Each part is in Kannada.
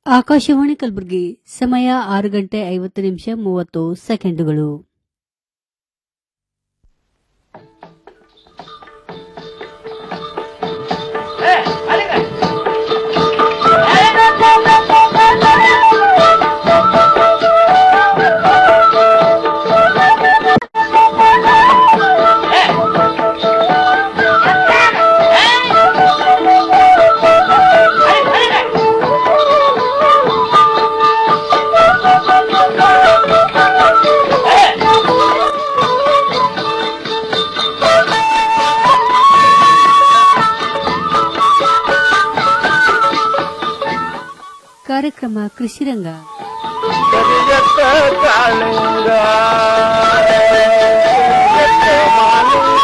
ಆಕಾಶವಾಣಿ ಕಲಬುರಗಿ ಸಮಯ ಆರು ಗಂಟೆ ಐವತ್ತು ನಿಮಿಷ ಮೂವತ್ತು ಸೆಕೆಂಡುಗಳು ಕಾರ್ಯಕ್ರಮ ಕೃಷಿರಂಗ ಕರಿಯತ್ತ ಕಾಳಿಂಗ ಕರಿಯತ್ತ ಮಾಲಿಂಗ.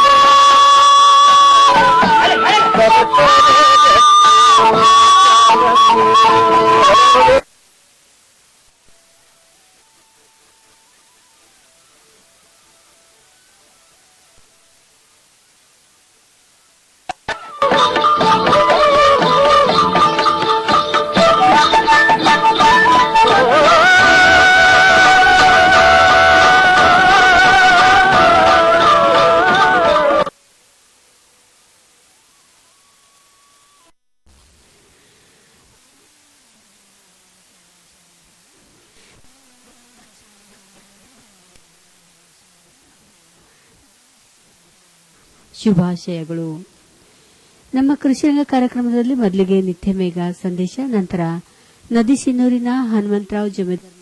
ಶುಭಾಶಯಗಳು ನಮ್ಮ ಕೃಷಿರಂಗ ಕಾರ್ಯಕ್ರಮದಲ್ಲಿ ಮೊದಲಿಗೆ ನಿತ್ಯ ಮೇಘ ಸಂದೇಶ ನಂತರ ನದಿ ಸಿನ್ನೂರಿನ ಹನುಮಂತರಾವ್ ಜಮೀದಾರ್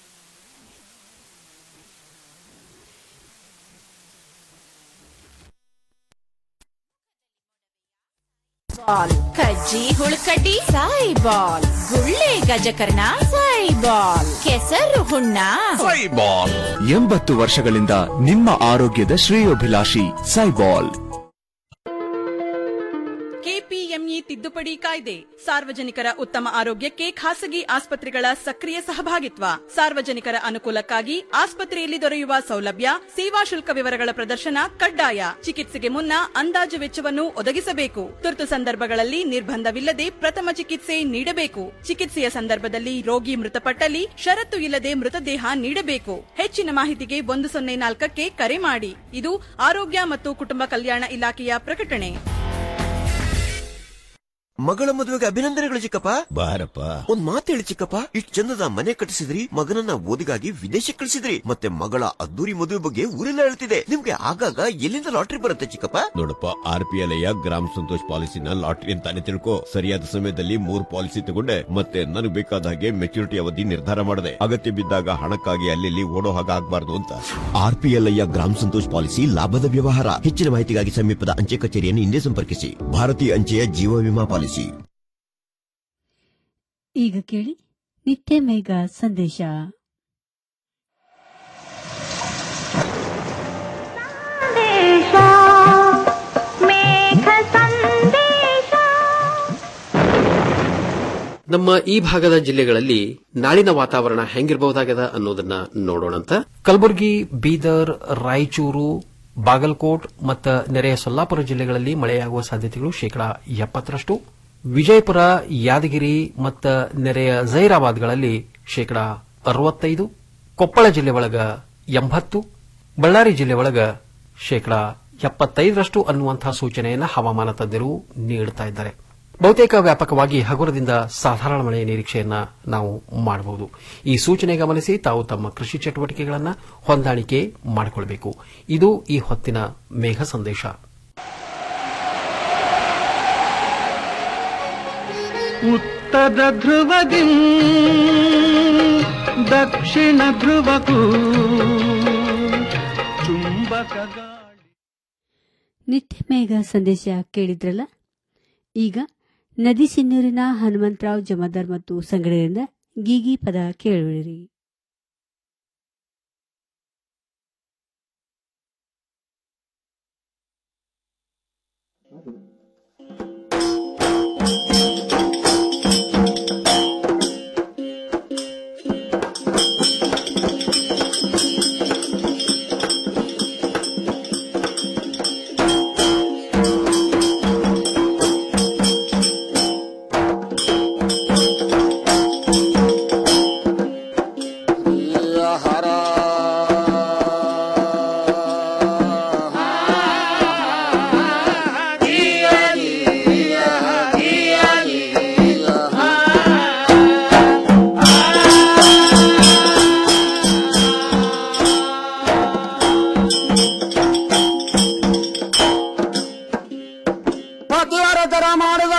ಬಾಲ್ ಕಜ್ಜಿ ಹುಳ್ಕಡ್ಡಿ ಸಾಯಿ ಬಾಲ್ ಗುಳ್ಳೆ ಗಜಕರ್ಣ ಸಾಯಿ ಬಾಲ್ ಕೆಸರು ಹುಣ್ಣ ಸೈಬಾಲ್ ಎಂಬತ್ತು ವರ್ಷಗಳಿಂದ ನಿಮ್ಮ ಆರೋಗ್ಯದ ಶ್ರೇಯೋಭಿಲಾಷಿ ಸೈಬಾಲ್ ಕೆಪಿಎಂಇ ತಿದ್ದುಪಡಿ ಕಾಯ್ದೆ ಸಾರ್ವಜನಿಕರ ಉತ್ತಮ ಆರೋಗ್ಯಕ್ಕೆ ಖಾಸಗಿ ಆಸ್ಪತ್ರೆಗಳ ಸಕ್ರಿಯ ಸಹಭಾಗಿತ್ವ ಸಾರ್ವಜನಿಕರ ಅನುಕೂಲಕ್ಕಾಗಿ ಆಸ್ಪತ್ರೆಯಲ್ಲಿ ದೊರೆಯುವ ಸೌಲಭ್ಯ ಸೇವಾ ಶುಲ್ಕ ವಿವರಗಳ ಪ್ರದರ್ಶನ ಕಡ್ಡಾಯ ಚಿಕಿತ್ಸೆಗೆ ಮುನ್ನ ಅಂದಾಜು ವೆಚ್ಚವನ್ನು ಒದಗಿಸಬೇಕು ತುರ್ತು ಸಂದರ್ಭಗಳಲ್ಲಿ ನಿರ್ಬಂಧವಿಲ್ಲದೆ ಪ್ರಥಮ ಚಿಕಿತ್ಸೆ ನೀಡಬೇಕು ಚಿಕಿತ್ಸೆಯ ಸಂದರ್ಭದಲ್ಲಿ ರೋಗಿ ಮೃತಪಟ್ಟಲ್ಲಿ ಷರತ್ತು ಇಲ್ಲದೆ ಮೃತದೇಹ ನೀಡಬೇಕು ಹೆಚ್ಚಿನ ಮಾಹಿತಿಗೆ ಒಂದು ಸೊನ್ನೆ ನಾಲ್ಕಕ್ಕೆ ಕರೆ ಮಾಡಿ ಇದು ಆರೋಗ್ಯ ಮತ್ತು ಕುಟುಂಬ ಕಲ್ಯಾಣ ಇಲಾಖೆಯ ಪ್ರಕಟಣೆ ಮಗಳ ಮದುವೆಗೆ ಅಭಿನಂದನೆಗಳು ಚಿಕ್ಕಪ್ಪ ಬಾರಪ್ಪ ಒಂದ್ ಮಾತು ಹೇಳಿ ಚಿಕ್ಕಪ್ಪ ಇಷ್ಟ್ ಚಂದದ ಮನೆ ಕಟ್ಟಿಸಿದ್ರಿ ಮಗನನ್ನ ಓದಿಗಾಗಿ ವಿದೇಶಕ್ಕೆ ಕಳಿಸಿದ್ರಿ ಮತ್ತೆ ಮಗಳ ಅದ್ದೂರಿ ಮದುವೆ ಬಗ್ಗೆ ಊರೆಲ್ಲ ಹೇಳ್ತಿದೆ ನಿಮ್ಗೆ ಆಗಾಗ ಎಲ್ಲಿಂದ ಲಾಟ್ರಿ ಬರುತ್ತೆ ಚಿಕ್ಕಪ್ಪ ನೋಡಪ್ಪ ಆರ್ ಪಿ ಎಲ್ ಗ್ರಾಮ ಸಂತೋಷ್ ಪಾಲಿಸಿನ ಲಾಟ್ರಿ ಅಂತಾನೆ ತಿಳ್ಕೊ ಸರಿಯಾದ ಸಮಯದಲ್ಲಿ ಮೂರ್ ಪಾಲಿಸಿ ತಗೊಂಡೆ ಮತ್ತೆ ನನಗೆ ಬೇಕಾದ ಹಾಗೆ ಮೆಚುರಿಟಿ ಅವಧಿ ನಿರ್ಧಾರ ಮಾಡಿದೆ ಅಗತ್ಯ ಬಿದ್ದಾಗ ಹಣಕ್ಕಾಗಿ ಅಲ್ಲಿ ಓಡೋ ಹಾಗೆ ಆಗ್ಬಾರ್ದು ಅಂತ ಆರ್ ಪಿ ಎಲ್ ಗ್ರಾಮ ಸಂತೋಷ್ ಪಾಲಿಸಿ ಲಾಭದ ವ್ಯವಹಾರ ಹೆಚ್ಚಿನ ಮಾಹಿತಿಗಾಗಿ ಸಮೀಪದ ಅಂಚೆ ಕಚೇರಿಯನ್ನು ಹಿಂದೆ ಸಂಪರ್ಕಿಸಿ ಭಾರತೀಯ ಅಂಚೆಯ ಜೀವ ವಿಮಾ ಪಾಲಿಸಿ ಈಗ ಕೇಳಿ ನಿತ್ಯ ಮೇಘ ಸಂದೇಶ ನಮ್ಮ ಈ ಭಾಗದ ಜಿಲ್ಲೆಗಳಲ್ಲಿ ನಾಳಿನ ವಾತಾವರಣ ಹೆಂಗಿರಬಹುದಾಗದ ಅನ್ನೋದನ್ನ ನೋಡೋಣಂತ ಕಲಬುರಗಿ ಬೀದರ್ ರಾಯಚೂರು ಬಾಗಲಕೋಟ್ ಮತ್ತು ನೆರೆಯ ಸೊಲ್ಲಾಪುರ ಜಿಲ್ಲೆಗಳಲ್ಲಿ ಮಳೆಯಾಗುವ ಸಾಧ್ಯತೆಗಳು ಶೇಕಡಾ ಎಪ್ಪತ್ತರಷ್ಟು ವಿಜಯಪುರ ಯಾದಗಿರಿ ಮತ್ತು ನೆರೆಯ ಜೈರಾಬಾದ್ಗಳಲ್ಲಿ ಶೇಕಡಾ ಅರವತ್ತೈದು ಕೊಪ್ಪಳ ಜಿಲ್ಲೆ ಒಳಗ ಎಂಬತ್ತು ಬಳ್ಳಾರಿ ಜಿಲ್ಲೆ ಒಳಗ ಶೇಕಡಾ ಎಪ್ಪತ್ತೈದರಷ್ಟು ಅನ್ನುವಂತಹ ಸೂಚನೆಯನ್ನು ಹವಾಮಾನ ತಜ್ಞರು ನೀಡುತ್ತಾ ಇದ್ದಾರೆ ಬಹುತೇಕ ವ್ಯಾಪಕವಾಗಿ ಹಗುರದಿಂದ ಸಾಧಾರಣ ಮಳೆಯ ನಿರೀಕ್ಷೆಯನ್ನ ನಾವು ಮಾಡಬಹುದು ಈ ಸೂಚನೆ ಗಮನಿಸಿ ತಾವು ತಮ್ಮ ಕೃಷಿ ಚಟುವಟಿಕೆಗಳನ್ನು ಹೊಂದಾಣಿಕೆ ಮಾಡಿಕೊಳ್ಳಬೇಕು ಇದು ಈ ಹೊತ್ತಿನ ಮೇಘ ಸಂದೇಶ ಉತ್ತರ ಧ್ರುವದಿ ದಕ್ಷಿಣ ಧ್ರುವಕ್ಕೂ ಚುಂಬಕ ಗಾಳಿ ನಿತ್ಯ ಮೇಘ ಸಂದೇಶ ಕೇಳಿದ್ರಲ್ಲ ಈಗ ನದಿ ಸಿನ್ನೂರಿನ ಹನುಮಂತರಾವ್ ಜಮಾದಾರ್ ಮತ್ತು ಸಂಗಡಿಗರಿಂದ ಗೀಗಿ ಪದ ಕೇಳುವಿರಿ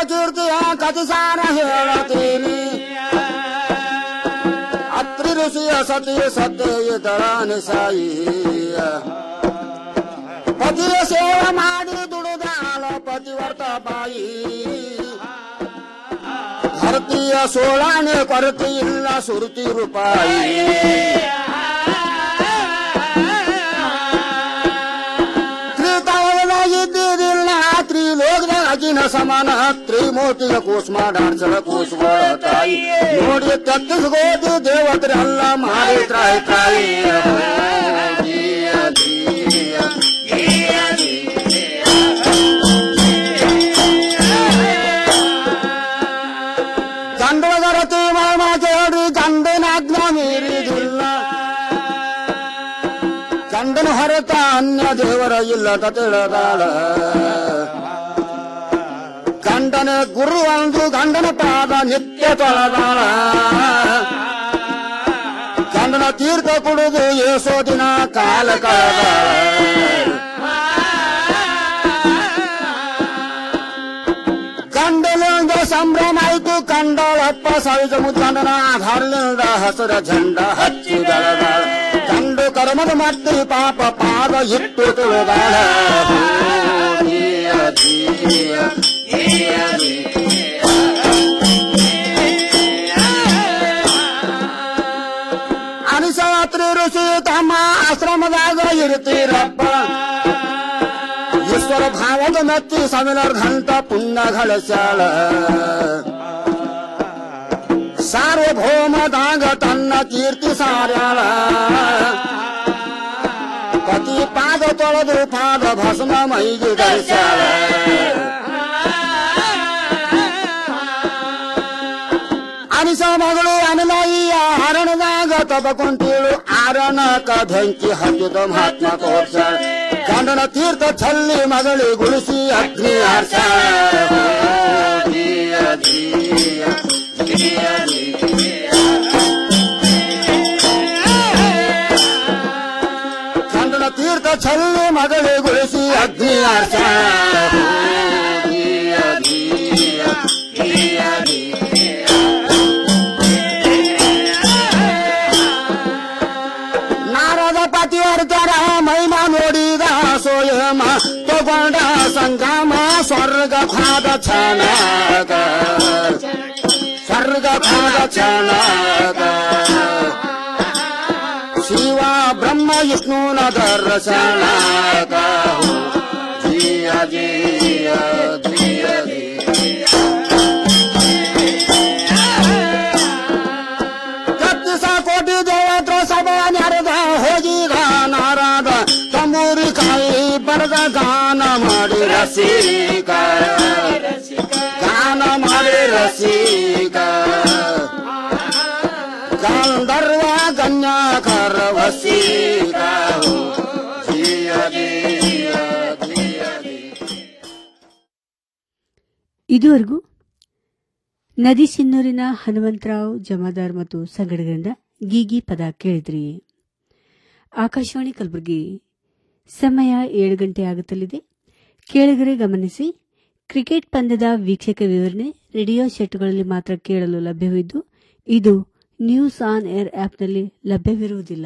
ಕೀರ್ತಿಯ ಕಥಿಸಾರ ಹೇಳತೀನಿ ಅತ್ರಿ ಋಷಿಯ ಸತಿ ಸತ್ಯ ದಳಾನಿ ಸಾಯಿ ಪತಿಯ ಸೇವೆ ಮಾಡಿ ದುಡಿದಾಳ ಪತಿವರ್ತ ಬಾಯಿ ಧರತಿಯ ಸೋಳಾನೆ ಕೊರತೆ ಇಲ್ಲ ಸುರುತಿ ರೂಪಾಯಿ ತ್ರಿಕಾಲದ ಇದ್ದಿದಿಲ್ಲ ತ್ರಿಲೋಕದ ಅಗಿನ ಸಮಾನ ತ್ರಿಮೂರ್ತಿಯ ಕೂಸ್ ಮಾಡಾಡ್ಸಲ ಕೂಸ್ಗಳ ತಾಯಿ ನೋಡಿ ತತ್ತಿಸ್ಕೋತಿ ದೇವತರೆಲ್ಲ ಮಾಡಿ ತ್ರಾಯಿ ತ್ರಾಯಿ ಜೀಯ ಜೀಯ ಜೀಯ ಗಂಡಗರತಿ ಮಾಮ ಕೇಳಿ ಗಂಡನ ಆಜ್ಞಾ ಮೀರಿದಿಲ್ಲ ಗಂಡನ ಹೊರತ ಅನ್ಯ ದೇವರ ಇಲ್ಲದ ತಿಳಿದಾಳ ಗಂಡನ ಗುರು ಅಂದು ಗಂಡನ ಪಾದ ನಿತ್ಯ ತೊಳೆದಾಳ ಗಂಡನ ತೀರ್ಥ ಕುಡಿದು ಏಸೋ ದಿನ ಕಾಲ ಕಳೆದಾಳ ಗಂಡಲಿಂದ ಸಂಭ್ರಮ ಆಯ್ತು ಕಂಡಳಪ್ಪ ಸಾವಿದ ಮುದ್ಗಂಡನ ಆಧಾರಲಿಂದ ಹಸಿರ ಝಂಡ ಹಚ್ಚಿ ಬೆಳೆದಾಳ ಕಂಡು ಕರ್ಮದ ಮಟ್ಟಿ ಪಾಪ ಪಾದ ಇಟ್ಟು ತುಳಿದಾಳ ಜೀಯ ಜೀಯ ಜೀಯ ಅನಿಸಾತ್ರಿ ಋಷಿ ತಮ್ಮ ಆಶ್ರಮದಾಗ ಇರ್ತೀರಪ್ಪ ಈಶ್ವರ ಭಾವದ ಮೆತ್ತಿ ಸಾವಿರಾರು ಘಂಟ ಪುಣ್ಯ ಗಳಿಸ್ಯಾಳ ಸಾರ್ವಭೌಮದಾಗ ತನ್ನ ಕೀರ್ತಿ ಸಾರ್ಯಾಳ ಪತಿ ಪಾದ ತೊಳೆದು ಪಾದ ಭಸ್ಮ ಮೈಗೆ ಧರಿಸ್ಯಾಳ ಅನಿಸ ಮಗಳು ಅನಲಯ್ಯ ಹರಣದಾಗ ತಬಕೊಂತೀಳು ಆರಣಕ ಬೆಂಕಿ ಹತ್ತಿದ ಮಹಾತ್ಮ ಕೋರ್ಸ ಗಂಡನ ತೀರ್ಥ ಚಲ್ಲಿ ಮಗಳಿ ಗುಳಿಸಿ ಅಗ್ನಿ ಹರ್ಷ ಜೀಯ ಜೀಯ ಜೀಯ ಗಂಡನ ತೀರ್ಥ ಚಲ್ಲಿ ಮಗಳಿ ಗುಳಿಸಿ ಅಗ್ನಿ ಹರ್ಷ ಜೀಯ ಜೀಯ ಜೀಯ ನಾರದ ಪತಿಯರ್ತರ ಮಹಿಮಾ ನೋಡಿದ ಸೋಯಮ ತಗೊಂಡ ಸಂಗಮ ಸ್ವರ್ಗ ಭಾಗ ಛಾನಗ ಸ್ವರ್ಗ ಭಾಗ ಛಾನಗ ಶಿವ ಬ್ರಹ್ಮ ವಿಷ್ಣುನ ದರ್ಶನಗ ಜಿಯ ಜಿಯ ಜಿಯ ಕತ್ತಿಸ ಕೋಟಿ ದೇವತ್ರ ಸಭಾ ನೆರೆದ ಹೋಗಿದ ನಾರದ ತಂಬೂರಿ ಕಾಯಿ ಬರದ ಗಾನ ಮಾಡಿ ರಸಿಕ ಗಾನ ಮಾಡಿ ರಸಿಕ ಗಂಧರ್ವ ಗಣ್ಯಕರ ವಸೀಕ ಜಿಯ ಜಿಯ ಜಿಯ ಇದುವರೆಗೂ ನದಿ ಸಿನ್ನೂರಿನ ಹನುಮಂತರಾವ್ ಜಮಾದಾರ್ ಮತ್ತು ಸಂಗಡಿಗರಿಂದ ಗೀಗಿ ಪದ ಕೇಳಿದ್ರಿ ಆಕಾಶವಾಣಿ ಕಲಬುರಗಿ ಸಮಯ ಏಳು ಗಂಟೆ ಆಗುತ್ತಲಿದೆ ಕೇಳಿಗರೆ ಗಮನಿಸಿ ಕ್ರಿಕೆಟ್ ಪಂದ್ಯದ ವೀಕ್ಷಕ ವಿವರಣೆ ರೇಡಿಯೋ ಸೆಟ್ಗಳಲ್ಲಿ ಮಾತ್ರ ಕೇಳಲು ಲಭ್ಯವಿದ್ದು ಇದು ನ್ಯೂಸ್ ಆನ್ ಏರ್ ಆಪ್ನಲ್ಲಿ ಲಭ್ಯವಿರುವುದಿಲ್ಲ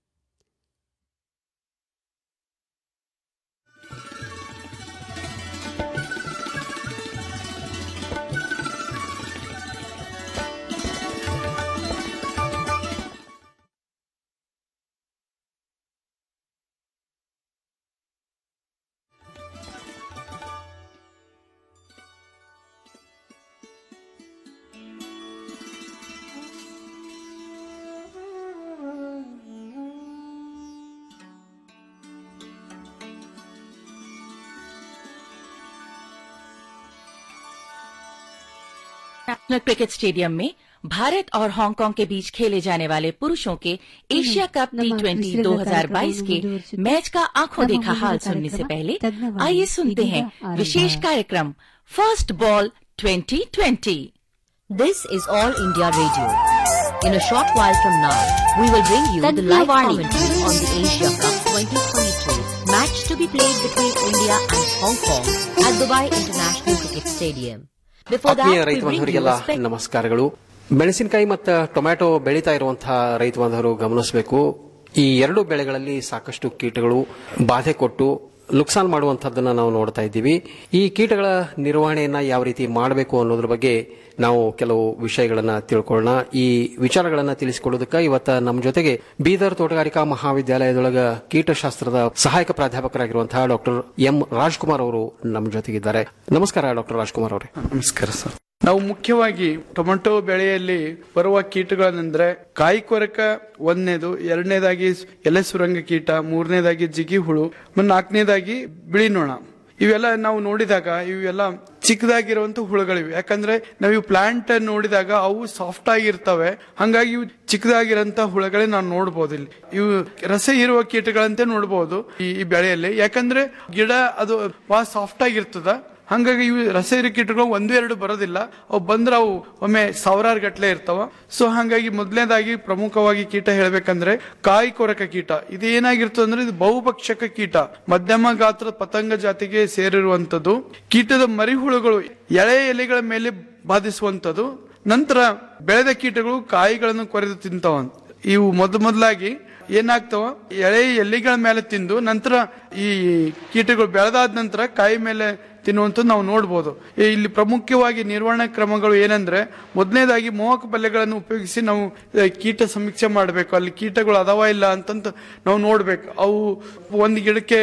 नेशनल क्रिकेट स्टेडियम में भारत और हांगकांग के बीच खेले जाने वाले पुरुषों के एशिया कप टी ट्वेंटी दो हजार बाईस के मैच का आंखों देखा हाल सुनने से पहले आइए सुनते हैं विशेष कार्यक्रम first ball 2020 This is All India Radio. In a short while from now, we will bring you the live commentary on the Asia Cup 2022 match to be played between India and Hong Kong at Dubai International Cricket Stadium. Before that, ಆತ್ಮೀಯ we ರೈತ bring you ಬಾಂಧವರಿಗೆಲ್ಲ a spec- ನಮಸ್ಕಾರಗಳು ಮೆಣಸಿನಕಾಯಿ ಮತ್ತು ಟೊಮ್ಯಾಟೊ ಬೆಳೀತಾ ಇರುವಂತಹ ರೈತ ಬಾಂಧವರು ಗಮನಿಸಬೇಕು ಈ ಎರಡು ಬೆಳೆಗಳಲ್ಲಿ ಸಾಕಷ್ಟು ಕೀಟಗಳು ಬಾಧೆ ಕೊಟ್ಟು ನುಕ್ಸಾನ್ ಮಾಡುವಂತಹದ್ದನ್ನ ನಾವು ನೋಡ್ತಾ ಇದ್ದೀವಿ ಈ ಕೀಟಗಳ ನಿರ್ವಹಣೆಯನ್ನ ಯಾವ ರೀತಿ ಮಾಡಬೇಕು ಅನ್ನೋದ್ರ ಬಗ್ಗೆ ನಾವು ಕೆಲವು ವಿಷಯಗಳನ್ನ ತಿಳ್ಕೊಳ್ಳೋಣ ಈ ವಿಚಾರಗಳನ್ನ ತಿಳಿಸಿಕೊಡೋದಕ್ಕೆ ಇವತ್ತ ನಮ್ಮ ಜೊತೆಗೆ ಬೀದರ್ ತೋಟಗಾರಿಕಾ ಮಹಾವಿದ್ಯಾಲಯದೊಳಗ ಕೀಟಶಾಸ್ತ್ರದ ಸಹಾಯಕ ಪ್ರಾಧ್ಯಾಪಕರಾಗಿರುವಂತಹ ಡಾಕ್ಟರ್ ಎಂ ರಾಜ್ಕುಮಾರ್ ಅವರು ನಮ್ಮ ಜೊತೆಗಿದ್ದಾರೆ ನಮಸ್ಕಾರ ಡಾಕ್ಟರ್ ರಾಜ್ಕುಮಾರ್ ಅವರೇ ನಮಸ್ಕಾರ ಸರ್ ನಾವು ಮುಖ್ಯವಾಗಿ ಟೊಮೆಟೊ ಬೆಳೆಯಲ್ಲಿ ಬರುವ ಕೀಟಗಳನ್ನೆಂದ್ರೆ ಕಾಯಿ ಕೊರಕ ಒಂದನೇದು ಎರಡನೇದಾಗಿ ಎಲೆ ಸುರಂಗ ಕೀಟ ಮೂರನೇದಾಗಿ ಜಿಗಿ ಹುಳು ಮತ್ತು ನಾಲ್ಕನೇದಾಗಿ ಬಿಳಿ ನೊಣ ಇವೆಲ್ಲ ನಾವು ನೋಡಿದಾಗ ಇವೆಲ್ಲ ಚಿಕ್ಕದಾಗಿರುವಂತ ಹುಳುಗಳಿವೆ ಯಾಕಂದ್ರೆ ನಾವು ಇವು ಪ್ಲಾಂಟ್ ನೋಡಿದಾಗ ಅವು ಸಾಫ್ಟ್ ಆಗಿರ್ತವೆ ಹಂಗಾಗಿ ಇವು ಚಿಕ್ಕದಾಗಿರೋಂತ ಹುಳುಗಳೇ ನಾವು ನೋಡಬಹುದು ಇಲ್ಲಿ ಇವು ರಸ ಇರುವ ಕೀಟಗಳಂತೆ ನೋಡಬಹುದು ಈ ಈ ಬೆಳೆಯಲ್ಲಿ ಯಾಕಂದ್ರೆ ಗಿಡ ಅದು ಬಹಳ ಸಾಫ್ಟ್ ಆಗಿರ್ತದ ಹಂಗಾಗಿ ಇವು ರಸ ಇರೋ ಕೀಟಗಳು ಒಂದು ಎರಡು ಬರೋದಿಲ್ಲ ಅವು ಬಂದ್ರೆ ಅವು ಒಮ್ಮೆ ಸಾವಿರಾರು ಗಟ್ಲೆ ಇರ್ತಾವ ಸೊ ಹಂಗಾಗಿ ಮೊದಲನೇದಾಗಿ ಪ್ರಮುಖವಾಗಿ ಕೀಟ ಹೇಳ್ಬೇಕಂದ್ರೆ ಕಾಯಿ ಕೊರಕ ಕೀಟ ಇದು ಏನಾಗಿರ್ತದೆ ಅಂದ್ರೆ ಇದು ಬಹುಪಕ್ಷಕ ಕೀಟ ಮಧ್ಯಮ ಗಾತ್ರದ ಪತಂಗ ಜಾತಿಗೆ ಸೇರಿರುವಂತದ್ದು ಕೀಟದ ಮರಿಹುಳುಗಳು ಎಳೆ ಎಲೆಗಳ ಮೇಲೆ ಬಾಧಿಸುವಂತದ್ದು ನಂತರ ಬೆಳೆದ ಕೀಟಗಳು ಕಾಯಿಗಳನ್ನು ಕೊರೆದು ತಿಂತಾವ ಇವು ಮೊದ ಮೊದಲಾಗಿ ಏನಾಗ್ತಾವ ಎಳೆ ಎಲೆಗಳ ಮೇಲೆ ತಿಂದು ನಂತರ ಈ ಕೀಟಗಳು ಬೆಳೆದಾದ ನಂತರ ಕಾಯಿ ಮೇಲೆ ತಿನ್ನುವಂಥದ್ದು ನಾವು ನೋಡ್ಬೋದು ಈ- ಇಲ್ಲಿ ಪ್ರಮುಖವಾಗಿ ನಿರ್ವಹಣಾ ಕ್ರಮಗಳು ಏನಂದ್ರೆ ಮೊದಲನೇದಾಗಿ ಮೋಹಕ ಬಲೆಗಳನ್ನು ಉಪಯೋಗಿಸಿ ನಾವು ಆ, ಕೀಟ ಸಮೀಕ್ಷೆ ಮಾಡಬೇಕು ಅಲ್ಲಿ ಕೀಟಗಳು ಅದಾವ ಇಲ್ಲ ಅಂತಂತ ನಾವು ನೋಡ್ಬೇಕು ಅವು ಒಂದು ಗಿಡಕ್ಕೆ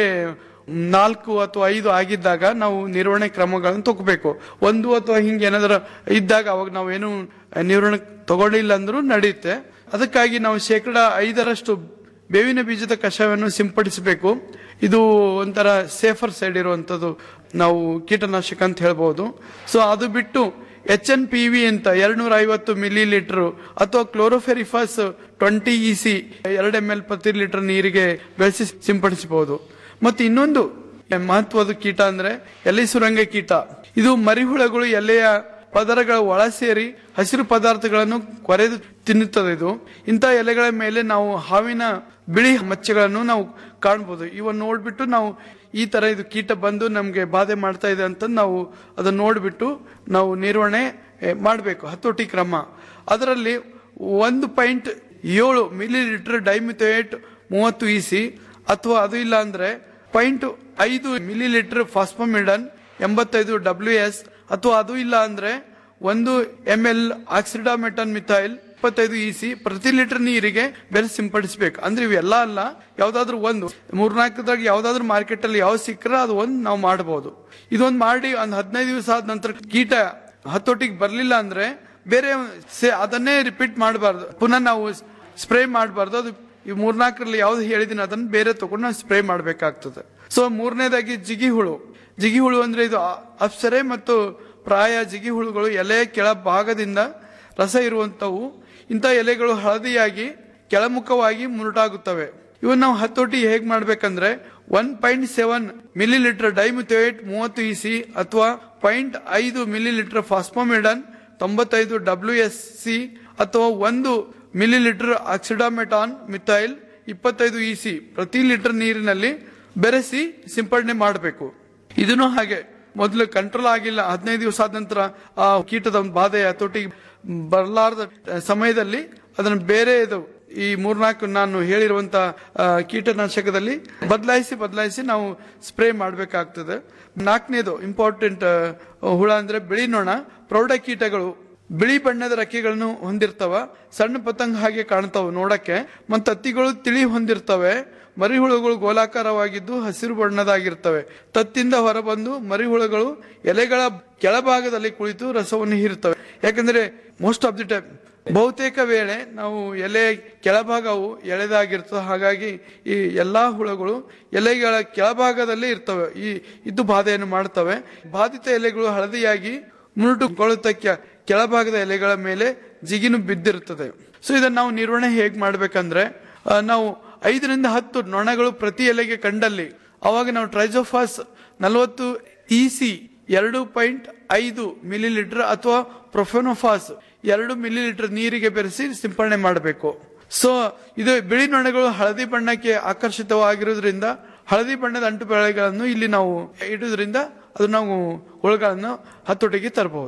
ನಾಲ್ಕು ಅಥವಾ ಐದು ಆಗಿದ್ದಾಗ ನಾವು ನಿರ್ವಹಣೆ ಕ್ರಮಗಳನ್ನು ತಗೋಬೇಕು ಒಂದು ಅಥವಾ ಹಿಂಗೆ ಏನಾದ್ರು ಇದ್ದಾಗ ಅವಾಗ ನಾವೇನು ನಿರ್ವಹಣೆ ತಗೊಳ್ಳಿಲ್ಲ ಅಂದ್ರೂ ನಡೆಯುತ್ತೆ ಅದಕ್ಕಾಗಿ ನಾವು ಶೇಕಡ ಐದರಷ್ಟು ಬೇವಿನ ಬೀಜದ ಕಷಾಯವನ್ನು ಸಿಂಪಡಿಸಬೇಕು ಇದು ಒಂಥರ ಸೇಫರ್ ಸೈಡ್ ಇರುವಂತದ್ದು ನಾವು ಕೀಟನಾಶಕ ಅಂತ ಹೇಳ್ಬೋದು ಸೊ ಅದು ಬಿಟ್ಟು ಎಚ್ ಎನ್ ಪಿ ವಿ ಅಂತ ಎರಡ್ನೂರ ಐವತ್ತು ಮಿಲಿ ಲೀಟರ್ ಅಥವಾ ಕ್ಲೋರೋಫೆರಿಫಾಸ್ ಟ್ವೆಂಟಿ ಇ ಸಿ ಎರಡು ಎಂ ಎಲ್ ಪ್ರತಿ ಲೀಟರ್ ನೀರಿಗೆ ಬೆಳೆಸಿ ಸಿಂಪಡಿಸಬಹುದು ಮತ್ತು ಇನ್ನೊಂದು ಮಹತ್ವದ ಕೀಟ ಅಂದ್ರೆ ಎಲೆ ಸುರಂಗ ಕೀಟ ಇದು ಮರಿಹುಳಗಳು ಎಲೆಯ ಪದರಗಳ ಒಳ ಸೇರಿ ಹಸಿರು ಪದಾರ್ಥಗಳನ್ನು ಕೊರೆದು ತಿನ್ನುತ್ತದೆ ಇದು ಇಂಥ ಎಲೆಗಳ ಮೇಲೆ ನಾವು ಹಾವಿನ ಬಿಳಿ ಮಚ್ಚೆಗಳನ್ನು ನಾವು ಕಾಣಬಹುದು ಇವನ್ನ ನೋಡ್ಬಿಟ್ಟು ನಾವು ಈ ತರ ಇದು ಕೀಟ ಬಂದು ನಮ್ಗೆ ಬಾಧೆ ಮಾಡ್ತಾ ಇದೆ ಅಂತ ನಾವು ಅದನ್ನ ನೋಡ್ಬಿಟ್ಟು ನಾವು ನಿರ್ವಹಣೆ ಮಾಡಬೇಕು ಹತೋಟಿ ಕ್ರಮ ಅದರಲ್ಲಿ ಒಂದು ಪಾಯಿಂಟ್ ಏಳು ಮಿಲಿ ಲೀಟರ್ ಡೈಮಿಥೋಯೇಟ್ ಮೂವತ್ತು ಇಸಿ ಅಥವಾ ಅದು ಇಲ್ಲ ಅಂದ್ರೆ ಪಾಯಿಂಟ್ ಐದು ಮಿಲಿ ಲೀಟರ್ ಫಾಸ್ಫಮಿಡನ್ ಎಂಬತ್ತೈದು ಡಬ್ಲ್ಯೂ ಎಸ್ ಅಥವಾ ಅದು ಇಲ್ಲ ಅಂದ್ರೆ ಒಂದು ಎಂ ಎಲ್ ಆಕ್ಸಿಡಾಮೆಟನ್ ಮಿಥೈಲ್ ಇಪ್ಪತ್ತೈದು ಇಸಿ ಪ್ರತಿ ಲೀಟರ್ ನೀರಿಗೆ ಬೆಲೆ ಸಿಂಪಡಿಸಬೇಕು ಅಂದ್ರೆ ಇವೆಲ್ಲ ಅಲ್ಲ ಯಾವ್ದಾದ್ರು ಒಂದು ಮೂರ್ನಾಲ್ಕದಾಗ ಯಾವ್ದಾದ್ರು ಮಾರ್ಕೆಟ್ ಅಲ್ಲಿ ಯಾವ ಸಿಕ್ಕರೆ ಅದು ಒಂದು ನಾವು ಮಾಡಬಹುದು ಇದೊಂದು ಮಾಡಿ ಒಂದ್ ಹದಿನೈದು ದಿವಸ ಆದ ನಂತರ ಕೀಟ ಹತೋಟಿಗೆ ಬರ್ಲಿಲ್ಲ ಅಂದ್ರೆ ಬೇರೆ ಸೇ- ಅದನ್ನೇ ರಿಪೀಟ್ ಮಾಡಬಾರ್ದು ಪುನಃ ನಾವು ಸ್ಪ್ರೇ ಮಾಡಬಾರ್ದು ಅದು ಈ ಮೂರ್ನಾಲ್ಕರಲ್ಲಿ ಯಾವ್ದು ಹೇಳಿದೀನಿ ಅದನ್ನ ಬೇರೆ ತಗೊಂಡು ನಾವು ಸ್ಪ್ರೇ ಮಾಡಬೇಕಾಗ್ತದೆ ಸೊ ಮೂರನೇದಾಗಿ ಜಿಗಿ ಹುಳು ಜಿಗಿ ಹುಳು ಅಂದ್ರೆ ಇದು ಅ- ಅಪ್ಸರೆ ಮತ್ತು ಪ್ರಾಯ ಜಿಗಿ ಹುಳುಗಳು ಎಲೆಯ ಕೆಳ ಭಾಗದಿಂದ ರಸ ಇರುವಂತವು ಇಂಥ ಎಲೆಗಳು ಹಳದಿಯಾಗಿ ಕೆಳಮುಖವಾಗಿ ಮುರುಟಾಗುತ್ತವೆ ಇವನ್ನ ನಾವು ಹತೋಟಿ ಹೇಗ್ ಮಾಡ್ಬೇಕಂದ್ರೆ one point seven millilitre dimethoate ಮೂವತ್ತು ಇಸಿ ಅಥವಾ ಪಾಯಿಂಟ್ ಐದು ಮಿಲಿ ಲೀಟರ್ ಫಾಸ್ಫೋಮಿಡನ್ ತೊಂಬತ್ತೈದು ಡಬ್ಲ್ಯೂ ಎಸ್ ಸಿ ಅಥವಾ ಒಂದು ಮಿಲಿ ಲೀಟರ್ ಆಕ್ಸಿಡಾಮೆಟಾನ್ ಮಿಥೈಲ್ ಇಪ್ಪತ್ತೈದು ಇಸಿ ಪ್ರತಿ ಲೀಟರ್ ನೀರಿನಲ್ಲಿ ಬೆರೆಸಿ ಸಿಂಪಡಣೆ ಮಾಡಬೇಕು ಇದನ್ನು ಹಾಗೆ ಮೊದಲು ಕಂಟ್ರೋಲ್ ಆಗಿಲ್ಲ ಹದಿನೈದು ದಿವಸ ಆದ ನಂತರ ಆ ಕೀಟದ ಒಂದು ಬಾಧೆ ಹತೋಟಿಗೆ ಬರಲಾರದ ಸಮಯದಲ್ಲಿ ಅದನ್ನು ಬೇರೆ ಇದು ಈ ಮೂರ್ನಾಲ್ಕು ನಾನು ಹೇಳಿರುವಂತ ಆ, ಕೀಟನಾಶಕದಲ್ಲಿ ಬದಲಾಯಿಸಿ ಬದಲಾಯಿಸಿ ನಾವು ಸ್ಪ್ರೇ ಮಾಡಬೇಕಾಗ್ತದೆ ನಾಲ್ಕನೇದು ಇಂಪಾರ್ಟೆಂಟ್ ಹುಳ ಅಂದ್ರೆ ಬಿಳಿ ನೊಣ ಪ್ರೌಢ ಕೀಟಗಳು ಬಿಳಿ ಬಣ್ಣದ ರೆಕ್ಕೆಗಳನ್ನು ಹೊಂದಿರ್ತವ ಸಣ್ಣ ಪತಂಗ ಹಾಗೆ ಕಾಣ್ತಾವ ನೋಡಕ್ಕೆ ಮತ್ತು ತತ್ತಿಗಳು ತಿಳಿ ಹೊಂದಿರ್ತವೆ ಮರಿಹುಳುಗಳು ಗೋಲಾಕಾರವಾಗಿದ್ದು ಹಸಿರು ಬಣ್ಣದಾಗಿರ್ತವೆ ತತ್ತಿಂದ ಹೊರಬಂದು ಮರಿಹುಳುಗಳು ಎಲೆಗಳ ಕೆಳಭಾಗದಲ್ಲಿ ಕುಳಿತು ರಸವನ್ನು ಹೀರುತ್ತವೆ ಯಾಕಂದ್ರೆ ಮೋಸ್ಟ್ ಆಫ್ ದಿ ಟೈಮ್ ಬಹುತೇಕ ವೇಳೆ ನಾವು ಎಲೆ ಕೆಳಭಾಗವು ಎಳೆದಾಗಿರ್ತದೆ ಹಾಗಾಗಿ ಈ ಎಲ್ಲಾ ಹುಳುಗಳು ಎಲೆಗಳ ಕೆಳಭಾಗದಲ್ಲಿ ಇರ್ತವೆ ಈ ಇದು ಬಾಧೆಯನ್ನು ಮಾಡ್ತವೆ ಬಾಧಿತ ಎಲೆಗಳು ಹಳದಿಯಾಗಿ ಮುರುಟುಕೊಳ್ಳುತ್ತ ಕೆ- ಕೆಳಭಾಗದ ಎಲೆಗಳ ಮೇಲೆ ಜಿಗಿನು ಬಿದ್ದಿರುತ್ತದೆ ಸೊ ಇದನ್ನ ನಾವು ನಿರ್ವಹಣೆ ಹೇಗ್ ಮಾಡ್ಬೇಕಂದ್ರೆ ಆ, ನಾವು ಐದರಿಂದ ಹತ್ತು ನೊಣಗಳು ಪ್ರತಿ ಎಲೆಗೆ ಕಂಡಲ್ಲಿ ಅವಾಗ ನಾವು ಟ್ರೈಜೋಫಾಸ್ ನಲವತ್ತು ಇಸಿ ಎರಡು ಪಾಯಿಂಟ್ ಐದು ಮಿಲಿ ಲೀಟರ್ ಅಥವಾ ಪ್ರೊಫೆನೋಫಾಸ್ ಎರಡು ಮಿಲಿ ಲೀಟರ್ ನೀರಿಗೆ ಬೆರೆಸಿ ಸಿಂಪಡಣೆ ಮಾಡಬೇಕು ಸೊ ಇದು ಬಿಳಿ ನೊಣಗಳು ಹಳದಿ ಬಣ್ಣಕ್ಕೆ ಆಕರ್ಷಿತವಾಗಿರೋದ್ರಿಂದ ಹಳದಿ ಬಣ್ಣದ ಅಂಟು ಬೆಳೆಗಳನ್ನು ಇಲ್ಲಿ ನಾವು ಇಡುವುದರಿಂದ ಅದು ನಾವು ಹುಳುಗಳನ್ನು ಹತೋಟಿಗೆ ತರಬಹುದು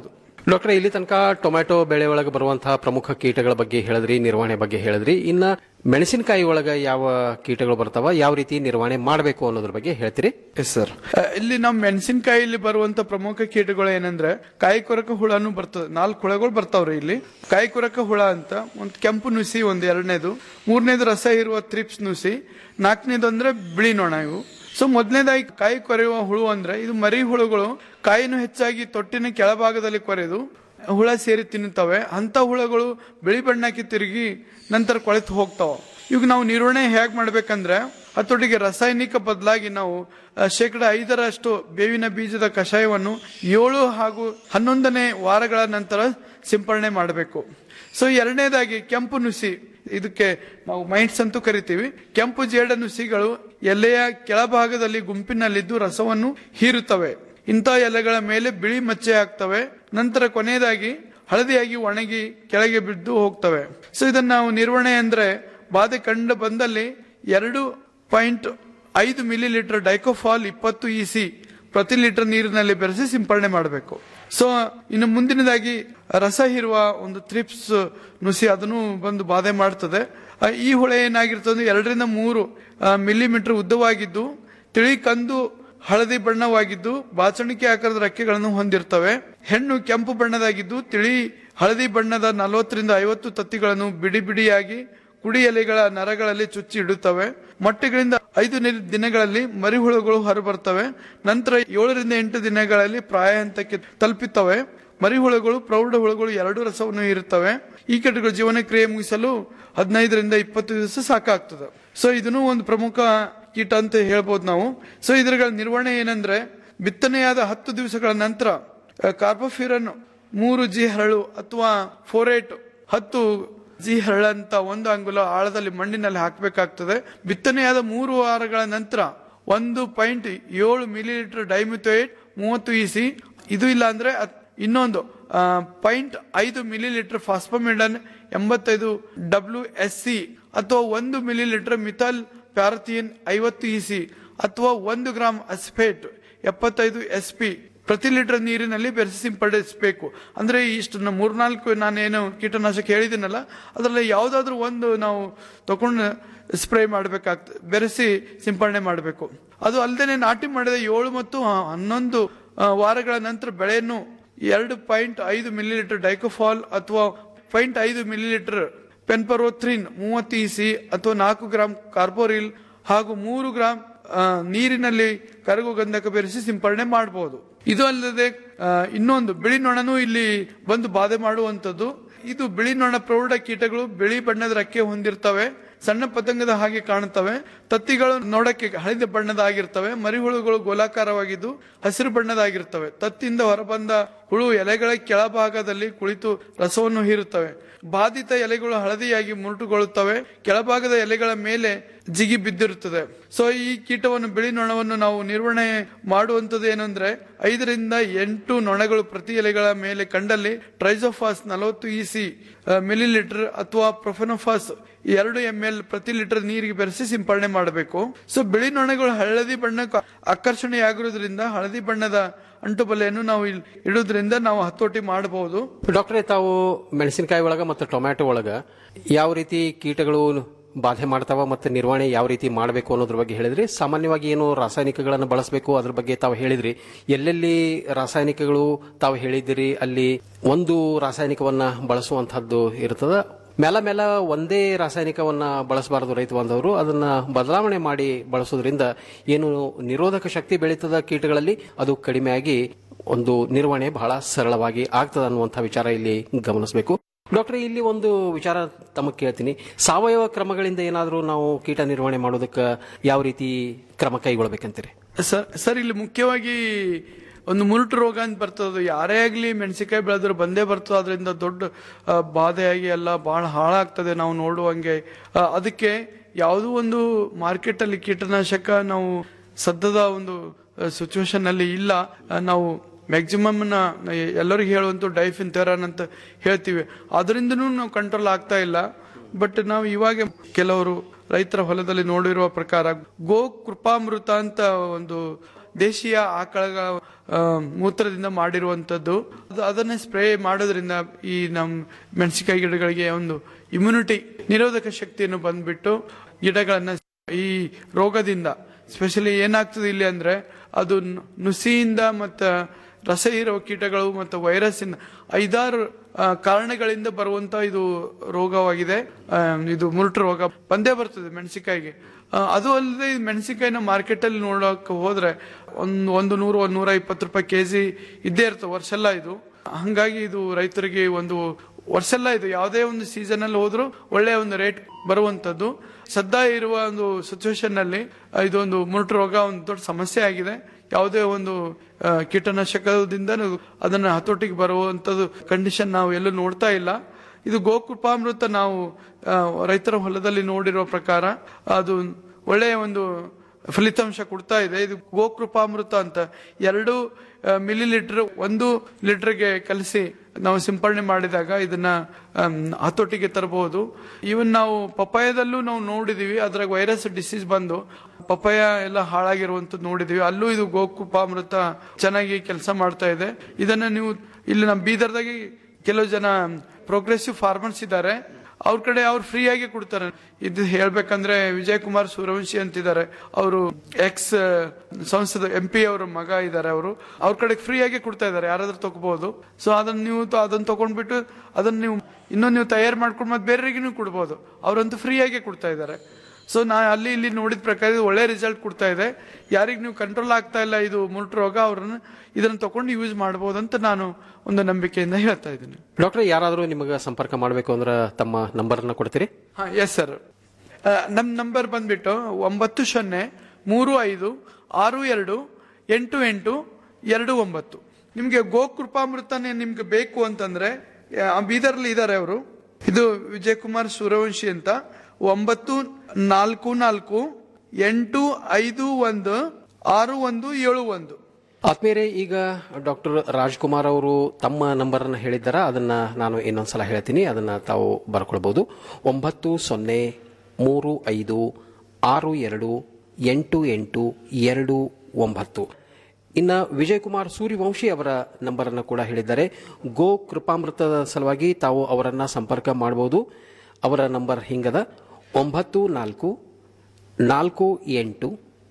ಡಾಕ್ಟರ್ ಇಲ್ಲಿ ತನಕ ಟೊಮ್ಯಾಟೊ ಬೆಳೆ ಒಳಗೆ ಬರುವಂತಹ ಪ್ರಮುಖ ಕೀಟಗಳ ಬಗ್ಗೆ ಹೇಳಿದ್ರಿ ನಿರ್ವಹಣೆ ಬಗ್ಗೆ ಹೇಳಿದ್ರಿ ಇನ್ನ ಮೆಣಸಿನಕಾಯಿ ಒಳಗ ಯಾವ ಕೀಟಗಳು ಬರ್ತಾವ ಯಾವ ರೀತಿ ನಿರ್ವಹಣೆ ಮಾಡಬೇಕು ಅನ್ನೋದ್ರ ಬಗ್ಗೆ ಹೇಳ್ತೀರಿ ಎಸ್ ಸರ್ ಇಲ್ಲಿ ನಮ್ಮ ಮೆಣಸಿನಕಾಯಿಲಿ ಬರುವಂತ ಪ್ರಮುಖ ಕೀಟಗಳು ಏನಂದ್ರೆ ಕಾಯಿ ಕೊರಕ ಹುಳನು ಬರ್ತದೆ ನಾಲ್ಕು ಹುಳಗಳು ಬರ್ತಾವ್ರಿ ಇಲ್ಲಿ ಕಾಯಿ ಕೊರಕ ಹುಳ ಅಂತ ಒಂದ್ ಕೆಂಪು ನುಸಿ ಒಂದ್ ಎರಡನೇದು ಮೂರನೇದು ರಸ ಇರುವ ತ್ರಿಪ್ಸ್ ನುಸಿ ನಾಲ್ಕನೇದು ಅಂದ್ರೆ ಬಿಳಿ ನೊಣ ಇವು ಸೊ ಮೊದಲನೇದಾಗಿ ಕಾಯಿ ಕೊರೆಯುವ ಹುಳು ಅಂದ್ರೆ ಇದು ಮರಿ ಹುಳುಗಳು ಕಾಯಿನು ಹೆಚ್ಚಾಗಿ ತೊಟ್ಟಿನ ಕೆಳಭಾಗದಲ್ಲಿ ಕೊರೆದು ಹುಳ ಸೇರಿ ತಿನ್ನುತ್ತವೆ ಅಂತ ಹುಳಗಳು ಬಿಳಿ ಬಣ್ಣಕ್ಕೆ ತಿರುಗಿ ನಂತರ ಕೊಳೆತು ಹೋಗ್ತಾವ ಈಗ ನಾವು ನಿರ್ವಹಣೆ ಹೇಗ್ ಮಾಡ್ಬೇಕಂದ್ರೆ ಹತ್ತೊಟ್ಟಿಗೆ ರಾಸಾಯನಿಕ ಬದಲಾಗಿ ನಾವು ಆ, ಶೇಕಡ ಐದರಷ್ಟು ಬೇವಿನ ಬೀಜದ ಕಷಾಯವನ್ನು ಏಳು ಹಾಗೂ ಹನ್ನೊಂದನೇ ವಾರಗಳ ನಂತರ ಸಿಂಪರಣೆ ಮಾಡಬೇಕು ಸೊ ಎರಡನೇದಾಗಿ ಕೆಂಪು ನುಸಿ ಇದಕ್ಕೆ ನಾವು ಮೈಂಡ್ಸ್ ಅಂತೂ ಕರಿತೀವಿ ಕೆಂಪು ಜೇಡ ನುಸಿಗಳು ಎಲೆಯ ಕೆಳಭಾಗದಲ್ಲಿ ಗುಂಪಿನಲ್ಲಿದ್ದು ರಸವನ್ನು ಹೀರುತ್ತವೆ ಇಂಥ ಎಲೆಗಳ ಮೇಲೆ ಬಿಳಿ ಮಚ್ಚೆ ಆಗ್ತವೆ ನಂತರ ಕೊನೆಯದಾಗಿ ಹಳದಿಯಾಗಿ ಒಣಗಿ ಕೆಳಗೆ ಬಿದ್ದು ಹೋಗ್ತವೆ ಸೊ ಇದನ್ನ ನಾವು ನಿರ್ವಹಣೆ ಅಂದ್ರೆ ಬಾಧೆ ಕಂಡು ಬಂದಲ್ಲಿ ಎರಡು ಪಾಯಿಂಟ್ ಐದು ಮಿಲಿ ಲೀಟರ್ ಡೈಕೋಫಾಲ್ ಇಪ್ಪತ್ತು ಇಸಿ ಪ್ರತಿ ಲೀಟರ್ ನೀರಿನಲ್ಲಿ ಬೆರೆಸಿ ಸಿಂಪರಣೆ ಮಾಡಬೇಕು ಸೊ ಇನ್ನು ಮುಂದಿನದಾಗಿ ರಸ ಹೀರುವ ಒಂದು ಥ್ರಿಪ್ಸ್ ನುಸಿ ಅದನ್ನು ಬಂದು ಬಾಧೆ ಮಾಡ್ತದೆ ಆ, ಈ ಹುಳ ಏನಾಗಿರ್ತದೆ ಅಂದ್ರೆ ಎರಡರಿಂದ ಮೂರು ಮಿಲಿಮೀಟರ್ ಉದ್ದವಾಗಿದ್ದು ತಿಳಿ ಕಂದು ಹಳದಿ ಬಣ್ಣವಾಗಿದ್ದು ಬಾಚಣಿಕೆ ಆಕಾರದ ರೆಕ್ಕೆಗಳನ್ನು ಹೊಂದಿರ್ತವೆ ಹೆಣ್ಣು ಕೆಂಪು ಬಣ್ಣದಾಗಿದ್ದು ತಿಳಿ ಹಳದಿ ಬಣ್ಣದ ನಲವತ್ತರಿಂದ ಐವತ್ತು ತತ್ತಿಗಳನ್ನು ಬಿಡಿ ಬಿಡಿಯಾಗಿ ಕುಡಿ ಎಲೆಗಳ ನರಗಳಲ್ಲಿ ಚುಚ್ಚಿ ಇಡುತ್ತವೆ ಮೊಟ್ಟೆಗಳಿಂದ ಐದು ನಿ- ದಿನಗಳಲ್ಲಿ ಮರಿಹುಳುಗಳು ಹೊರಬರ್ತವೆ ನಂತರ ಏಳರಿಂದ ಎಂಟು ದಿನಗಳಲ್ಲಿ ಪ್ರಾಯ ಹಂತಕ್ಕೆ ತಲುಪುತ್ತವೆ ಮರಿಹುಳುಗಳು ಪ್ರೌಢ ಹುಳುಗಳು ಎರಡು ರಸವನ್ನು ಇರುತ್ತವೆ ಈ ಕೀಟಗಳು ಜೀವನ ಕ್ರಿಯೆ ಮುಗಿಸಲು ಹದಿನೈದರಿಂದ ಇಪ್ಪತ್ತು ದಿವಸ ಸಾಕಾಗ್ತದೆ ಸೊ ಇದನ್ನು ಒಂದು ಪ್ರಮುಖ ಕೀಟ ಅಂತ ಹೇಳ್ಬೋದು ನಾವು ಸೊ ಇದರ ನಿರ್ವಹಣೆ ಏನಂದ್ರೆ ಬಿತ್ತನೆಯಾದ ಹತ್ತು ದಿವಸಗಳ ನಂತರ ಕಾರ್ಬೋಫಿರನ್ ಮೂರು ಜಿ ಹರಳು ಅಥವಾ ಫೋರೇಟ್ ಹತ್ತು ಜಿ ಹರಳಂತ ಒಂದು ಅಂಗುಲ ಆಳದಲ್ಲಿ ಮಣ್ಣಿನಲ್ಲಿ ಹಾಕಬೇಕಾಗ್ತದೆ ಬಿತ್ತನೆಯಾದ ಮೂರು ವಾರಗಳ ನಂತರ ಒಂದು ಪಾಯಿಂಟ್ ಏಳು ಮಿಲಿ ಲೀಟರ್ ಡೈಮಿಥೋಯೇಟ್ ಮೂವತ್ತು ಇಸಿ ಇದು ಇಲ್ಲ ಅಂದ್ರೆ ಅತ್- ಇನ್ನೊಂದು ಪಾಯಿಂಟ್ ಐದು ಮಿಲಿ ಲೀಟರ್ ಫಾಸ್ಫಮಿಡನ್ ಎಂಬತ್ತೈದು ಡಬ್ಲ್ಯೂ ಎಸ್ ಸಿ ಅಥವಾ ಒಂದು ಮಿಲಿ ಲೀಟರ್ ಮಿಥಾಲ್ ಪ್ಯಾರಥಿಯನ್ ಐವತ್ತು ಇಸಿ ಅಥವಾ ಒಂದು ಗ್ರಾಮ್ ಅಸ್ಫೇಟ್ ಎಪ್ಪತ್ತೈದು ಎಸ್ ಪಿ ಪ್ರತಿ ಲೀಟರ್ ನೀರಿನಲ್ಲಿ ಬೆರೆಸಿ ಸಿಂಪಡಿಸಬೇಕು ಅಂದ್ರೆ ಇಷ್ಟು ನ- ಮೂರ್ನಾಲ್ಕು ನಾನೇನು ಕೀಟನಾಶಕ ಹೇಳಿದ್ದೀನಲ್ಲ ಅದರಲ್ಲಿ ಯಾವುದಾದ್ರೂ ಒಂದು ನಾವು ತಗೊಂಡು ಸ್ಪ್ರೇ ಮಾಡಬೇಕಾಗ್ತದೆ ಬೆರೆಸಿ ಸಿಂಪಡಣೆ ಮಾಡಬೇಕು ಅದು ಅಲ್ಲದೆ ನಾಟಿ ಮಾಡಿದ ಏಳು ಮತ್ತು ಹನ್ನೊಂದು ಆ, ವಾರಗಳ ನಂತರ ಬೆಳೆಯನ್ನು ಎರಡು ಪಾಯಿಂಟ್ ಐದು ಮಿಲಿ ಲೀಟರ್ ಡೈಕೋಫಾಲ್ ಅಥವಾ ಪಾಯಿಂಟ್ ಐದು ಮಿಲಿ ಲೀಟರ್ ಪೆನ್ಪರೋಥ್ರಿನ್ ಮೂವತ್ತು ಇಸಿ ಅಥವಾ ನಾಲ್ಕು ಗ್ರಾಂ ಕಾರ್ಬೋರಿಲ್ ಹಾಗೂ ಮೂರು ಗ್ರಾಂ ಆ, ನೀರಿನಲ್ಲಿ ಕರಗು ಗಂಧಕ ಬೆರೆಸಿ ಸಿಂಪರಣೆ ಮಾಡಬಹುದು ಇದು ಅಲ್ಲದೆ ಆ, ಇನ್ನೊಂದು ಬಿಳಿ ನೊಣನು ಇಲ್ಲಿ ಬಂದು ಬಾಧೆ ಮಾಡುವಂತದ್ದು ಇದು ಬಿಳಿ ನೊಣ ಪ್ರೌಢ ಕೀಟಗಳು ಬಿಳಿ ಬಣ್ಣದ ರೆಕ್ಕೆ ಹೊಂದಿರ್ತವೆ ಸಣ್ಣ ಪತಂಗದ ಹಾಗೆ ಕಾಣುತ್ತವೆ ತತ್ತಿಗಳು ನೋಡಕ್ಕೆ ಹಳದಿ ಬಣ್ಣದಾಗಿರ್ತವೆ ಮರಿಹುಳುಗಳು ಗೋಲಾಕಾರವಾಗಿದ್ದು ಹಸಿರು ಬಣ್ಣದಾಗಿರ್ತವೆ ತತ್ತಿಯಿಂದ ಹೊರಬಂದ ಹುಳು ಎಲೆಗಳ ಕೆಳಭಾಗದಲ್ಲಿ ಕುಳಿತು ರಸವನ್ನು ಹೀರುತ್ತವೆ ಬಾಧಿತ ಎಲೆಗಳು ಹಳದಿಯಾಗಿ ಮುರುಟುಗೊಳ್ಳುತ್ತವೆ ಕೆಳಭಾಗದ ಎಲೆಗಳ ಮೇಲೆ ಜಿಗಿ ಬಿದ್ದಿರುತ್ತದೆ ಸೊ ಈ ಕೀಟವನ್ನು ಬಿಳಿ ನೊಣವನ್ನು ನಾವು ನಿರ್ವಹಣೆ ಮಾಡುವಂತದ್ದು ಏನಂದ್ರೆ ಐದರಿಂದ ಎಂಟು ನೊಣಗಳು ಪ್ರತಿ ಎಲೆಗಳ ಮೇಲೆ ಕಂಡಲ್ಲಿ ಟ್ರೈಸೋಫಾಸ್ ನಲವತ್ತು ಇಸಿ ಮಿಲಿ ಲೀಟರ್ ಅಥವಾ ಪ್ರೊಫೆನೋಫಾಸ್ ಎರಡು ಎಂ ಎಲ್ ಪ್ರತಿ ಲೀಟರ್ ನೀರಿಗೆ ಬೆರೆಸಿ ಸಿಂಪರಣೆ ಮಾಡಬೇಕು ಸೊ ಬಿಳಿ ನೊಣಗಳು ಹಳದಿ ಬಣ್ಣಕ್ಕೆ ಆಕರ್ಷಣೆಯಾಗಿರುವುದರಿಂದ ಹಳದಿ ಬಣ್ಣದ ಅಂಟುಬಲೆಯನ್ನು ನಾವು ಇಲ್ಲಿ ಇಡುವುದರಿಂದ ನಾವು ಹತೋಟಿ ಮಾಡಬಹುದು ಡಾಕ್ಟ್ರೇ ತಾವು ಮೆಣಸಿನಕಾಯಿ ಒಳಗ ಮತ್ತು ಟೊಮ್ಯಾಟೊ ಒಳಗ ಯಾವ ರೀತಿ ಕೀಟಗಳು ಬಾಧೆ ಮಾಡ್ತಾವ ಮತ್ತು ನಿರ್ವಹಣೆ ಯಾವ ರೀತಿ ಮಾಡಬೇಕು ಅನ್ನೋದ್ರ ಬಗ್ಗೆ ಹೇಳಿದ್ರಿ ಸಾಮಾನ್ಯವಾಗಿ ಏನು ರಾಸಾಯನಿಕಗಳನ್ನು ಬಳಸಬೇಕು ಅದ್ರ ಬಗ್ಗೆ ತಾವು ಹೇಳಿದ್ರಿ ಎಲ್ಲೆಲ್ಲಿ ರಾಸಾಯನಿಕಗಳು ತಾವು ಹೇಳಿದಿರಿ ಅಲ್ಲಿ ಒಂದು ರಾಸಾಯನಿಕವನ್ನ ಬಳಸುವಂತಹದ್ದು ಇರ್ತದ ಮೇಲ ಮೇಲ ಒಂದೇ ರಾಸಾಯನಿಕವನ್ನ ಬಳಸಬಾರದು ರೈತ ಬಾಂಧವರು ಅದನ್ನ ಬದಲಾವಣೆ ಮಾಡಿ ಬಳಸೋದ್ರಿಂದ ಏನು ನಿರೋಧಕ ಶಕ್ತಿ ಬೆಳೀತದ ಕೀಟಗಳಲ್ಲಿ ಅದು ಕಡಿಮೆಯಾಗಿ ಒಂದು ನಿರ್ವಹಣೆ ಬಹಳ ಸರಳವಾಗಿ ಆಗ್ತದ ಅನ್ನುವಂಥ ವಿಚಾರ ಇಲ್ಲಿ ಗಮನಿಸಬೇಕು ಡಾಕ್ಟರ್ ಇಲ್ಲಿ ಒಂದು ವಿಚಾರ ತಮಗೆ ಕೇಳ್ತೀನಿ ಸಾವಯವ ಕ್ರಮಗಳಿಂದ ಏನಾದರೂ ನಾವು ಕೀಟ ನಿರ್ವಹಣೆ ಮಾಡೋದಕ್ಕೆ ಯಾವ ರೀತಿ ಕ್ರಮ ಕೈಗೊಳ್ಬೇಕಂತೀರಿ ಸರ್ ಸರ್ ಇಲ್ಲಿ ಮುಖ್ಯವಾಗಿ ಒಂದು ಮುರುಟು ರೋಗ ಅಂತ ಬರ್ತದೆ ಯಾರೇ ಆಗ್ಲಿ ಮೆಣಸಿನಕಾಯಿ ಬೆಳೆದ್ರು ಬಂದೇ ಬರ್ತದೆ ಅದರಿಂದ ದೊಡ್ಡ ಆ, ಬಾಧೆಯಾಗಿ ಎಲ್ಲ ಬಹಳ ಹಾಳಾಗ್ತದೆ ನಾವು ನೋಡುವಂಗೆ ಆ, ಅದಕ್ಕೆ ಯಾವುದೋ ಒಂದು ಮಾರ್ಕೆಟ್ ಅಲ್ಲಿ ಕೀಟನಾಶಕ ನಾವು ಸದ್ಯದ ಒಂದು ಸಿಚುವೇಶನ್ ಅಲ್ಲಿ ಇಲ್ಲ ಆ, ನಾವು ಮ್ಯಾಕ್ಸಿಮಮ್ ನ ಎಲ್ಲರಿಗೂ ಹೇಳುವಂತ ಡೈಫಿನ್ ಥೆರಾನ್ ಅಂತ ಹೇಳ್ತೀವಿ ಅದರಿಂದನೂ ನಾವು ಕಂಟ್ರೋಲ್ ಆಗ್ತಾ ಇಲ್ಲ ಬಟ್ ನಾವು ಇವಾಗ ಕೆಲವರು ರೈತರ ಹೊಲದಲ್ಲಿ ನೋಡಿರುವ ಪ್ರಕಾರ ಗೋ ಕೃಪಾಮೃತ ಅಂತ ಒಂದು ದೇಶೀಯ ಆಕಳಗಳ ಆ, ಮೂತ್ರದಿಂದ ಮಾಡಿರುವಂತದ್ದು ಅದು- ಅದನ್ನೇ ಸ್ಪ್ರೇ ಮಾಡೋದ್ರಿಂದ ಈ ನಮ್ ಮೆಣಸಿನಕಾಯಿ ಗಿಡಗಳಿಗೆ ಒಂದು ಇಮ್ಯುನಿಟಿ ನಿರೋಧಕ ಶಕ್ತಿಯನ್ನು ಬಂದ್ಬಿಟ್ಟು ಗಿಡಗಳನ್ನ ಈ ರೋಗದಿಂದ ಸ್ಪೆಷಲಿ ಏನಾಗ್ತದೆ ಇಲ್ಲಿ ಅಂದ್ರೆ ಅದು ನು- ನುಸಿಯಿಂದ ಮತ್ತ ರಸ ಹೀರೋ ಕೀಟಗಳು ಮತ್ತು ವೈರಸ್ ಇಂದ ಐದಾರು ಆ, ಕಾರಣಗಳಿಂದ ಬರುವಂತ ಇದು ರೋಗವಾಗಿದೆ ಆ, ಇದು ಮುರುಟು ರೋಗ ಬಂದೇ ಬರ್ತದೆ ಮೆಣಸಿಕಾಯಿಗೆ ಆ, ಅದು ಅಲ್ಲದೆ ಈ ಮೆಣಸಿನಕಾಯಿನ ಮಾರ್ಕೆಟ್ ಅಲ್ಲಿ ನೋಡಕ್ ಹೋದ್ರೆ ಒಂದು ಒಂದು ನೂರು ಒಂದು ನೂರ ಇಪ್ಪತ್ತು ರೂಪಾಯಿ ಕೆಜಿ ಇದ್ದೇ ಇರ್ತದೆ ವರ್ಷ ಎಲ್ಲ ಇದು ಹಂಗಾಗಿ ಇದು ರೈತರಿಗೆ ಒಂದು ವರ್ಷ ಎಲ್ಲ ಇದು ಯಾವುದೇ ಒಂದು ಸೀಸನ್ ಅಲ್ಲಿ ಹೋದ್ರು ಒಳ್ಳೆಯ ಒಂದು ರೇಟ್ ಬರುವಂತದ್ದು ಸದ್ಯ ಇರುವ ಒಂದು ಸಿಚುವೇಶನ್ ನಲ್ಲಿ ಆ, ಇದೊಂದು ಮುರುಟು ರೋಗ ಒಂದು ದೊಡ್ಡ ಸಮಸ್ಯೆ ಆಗಿದೆ ಯಾವುದೇ ಒಂದು ಆ, ಕೀಟನಾಶಕದಿಂದ ಅದನ್ನ ಹತೋಟಿಗೆ ಬರುವಂತದ್ದು ಕಂಡೀಷನ್ ನಾವು ಎಲ್ಲೂ ನೋಡ್ತಾ ಇಲ್ಲ ಇದು ಗೋಕೃಪಾಮೃತ ನಾವು ಆ, ರೈತರ ಹೊಲದಲ್ಲಿ ನೋಡಿರೋ ಪ್ರಕಾರ ಅದು ಒಳ್ಳೆಯ ಒಂದು ಫಲಿತಾಂಶ ಕೊಡ್ತಾ ಇದೆ ಇದು ಗೋಕೃಪಾಮೃತ ಅಂತ ಎರಡು ಮಿಲಿ ಲೀಟರ್ ಒಂದು ಲೀಟರ್ಗೆ ಕಲಿಸಿ ನಾವು ಸಿಂಪಡಣೆ ಮಾಡಿದಾಗ ಇದನ್ನ ಆಮ್, ಹತೋಟಿಗೆ ತರಬಹುದು ಇವನ್ ನಾವು ಪಪ್ಪಾಯದಲ್ಲೂ ನಾವು ನೋಡಿದೀವಿ ಅದ್ರಾಗ ವೈರಸ್ ಡಿಸೀಸ್ ಬಂದು ಪಪ್ಪಾಯ ಎಲ್ಲ ಹಾಳಾಗಿರುವಂತದ್ದು ನೋಡಿದೀವಿ ಅಲ್ಲೂ ಇದು ಗೋಕೃಪಾಮೃತ ಚೆನ್ನಾಗಿ ಕೆಲಸ ಮಾಡ್ತಾ ಇದೆ ಇದನ್ನ ನೀವು ಇಲ್ಲಿ ನಮ್ಮ ಬೀದರ್ದಾಗೆ ಕೆಲವು ಜನ ಪ್ರೋಗ್ರೆಸಿವ್ ಫಾರ್ಮರ್ಸ್ ಇದ್ದಾರೆ ಅವ್ರ ಕಡೆ ಅವ್ರು ಫ್ರೀ ಆಗಿ ಕೊಡ್ತಾರೆ ಇದು ಹೇಳ್ಬೇಕಂದ್ರೆ ವಿಜಯ್ ಕುಮಾರ್ ಸೂರ್ಯವಂಶಿ ಅಂತಿದ್ದಾರೆ ಅವರು ಎಕ್ಸ್ ಸಂಸದ ಎಂ ಪಿ ಅವರ ಮಗ ಇದ್ದಾರೆ ಅವರು ಅವ್ರ ಕಡೆ ಫ್ರೀ ಆಗಿ ಕೊಡ್ತಾ ಇದ್ದಾರೆ ಯಾರಾದ್ರೂ ತಗೋಬಹುದು ಸೊ ಅದನ್ನ ನೀವು ತ- ಅದನ್ನ ತಗೊಂಡ್ಬಿಟ್ಟು ಅದನ್ನ ನೀವು ಇನ್ನೂ ನೀವು ತಯಾರು ಮಾಡ್ಕೊಂಡು ಮತ್ತೆ ಬೇರೆಯವರಿಗೆ ನೀವು ಕೊಡ್ಬೋದು ಅವರಂತೂ ಫ್ರೀ ಆಗಿ ಕೊಡ್ತಾ ಇದ್ದಾರೆ ಸೊ ನಾ ಅಲ್ಲಿ ಇಲ್ಲಿ ನೋಡಿದ ಪ್ರಕಾರ ಇದು ಒಳ್ಳೆ ರಿಸಲ್ಟ್ ಕೊಡ್ತಾ ಇದೆ ಯಾರಿಗೆ ನೀವು ಕಂಟ್ರೋಲ್ ಆಗ್ತಾ ಇಲ್ಲ ಇದು ಮುರುಟು ರೋಗ ಅವ್ರನ್ನ ಇದನ್ನ ತಕೊಂಡು ಯೂಸ್ ಮಾಡಬಹುದು ಅಂತ ನಾನು ಒಂದು ನಂಬಿಕೆಯಿಂದ ಹೇಳ್ತಾ ಇದ್ದೀನಿ ಡಾಕ್ಟರ್ ಯಾರಾದರೂ ನಿಮಗೆ ಸಂಪರ್ಕ ಮಾಡಬೇಕು ಅಂದ್ರೆ ತಮ್ಮ ನಂಬರ್ನ ಕೊಡ್ತೀರಿ ಹಾ ಎಸ್ ಸರ್ ನಮ್ ನಂಬರ್ ಬಂದ್ಬಿಟ್ಟು ಒಂಬತ್ತು ಸೊನ್ನೆ ಮೂರು ಐದು ಆರು ಎರಡು ಎಂಟು ಎಂಟು ಎರಡು ಒಂಬತ್ತು ನಿಮ್ಗೆ ಗೋಕೃಪಾಮೃತನೇ ನಿಮ್ಗೆ ಬೇಕು ಅಂತಂದ್ರೆ ಆ, ಬೀದರ್ಲಿ ಇದ್ದಾರೆ ಅವರು ಇದು ವಿಜಯ್ ಕುಮಾರ್ ಸೂರ್ಯವಂಶಿ ಅಂತ ಒಂಬತ್ತು ನಾಲ್ಕು ನಾಲ್ಕು ಎಂಟು ಐದು ಒಂದು ಆರು ಒಂದು ಏಳು ಒಂದು ಆತ್ಮೀಯರೇ ಈಗ ಡಾಕ್ಟರ್ ರಾಜ್ಕುಮಾರ್ ಅವರು ತಮ್ಮ ನಂಬರ್ ಅನ್ನು ಹೇಳಿದ್ದಾರ ಅದನ್ನ ನಾನು ಇನ್ನೊಂದ್ಸಲ ಹೇಳ್ತೀನಿ ಅದನ್ನ ತಾವು ಬರ್ಕೊಳ್ಬಹುದು ಒಂಬತ್ತು ಸೊನ್ನೆ ಮೂರು ಐದು ಆರು ಎರಡು ಎಂಟು ಎಂಟು ಎರಡು ಒಂಬತ್ತು ಇನ್ನ ವಿಜಯ್ ಕುಮಾರ್ ಸೂರ್ಯವಂಶಿ ಅವರ ನಂಬರ್ ಅನ್ನು ಕೂಡ ಹೇಳಿದ್ದಾರೆ ಗೋ ಕೃಪಾಮೃತದ ಸಲುವಾಗಿ ತಾವು ಅವರನ್ನ ಸಂಪರ್ಕ ಮಾಡಬಹುದು ಅವರ ನಂಬರ್ ಹಿಂಗದ ಒಂಬತ್ತು ನಾಲ್ಕು ನಾಲ್ಕು ಎಂಟು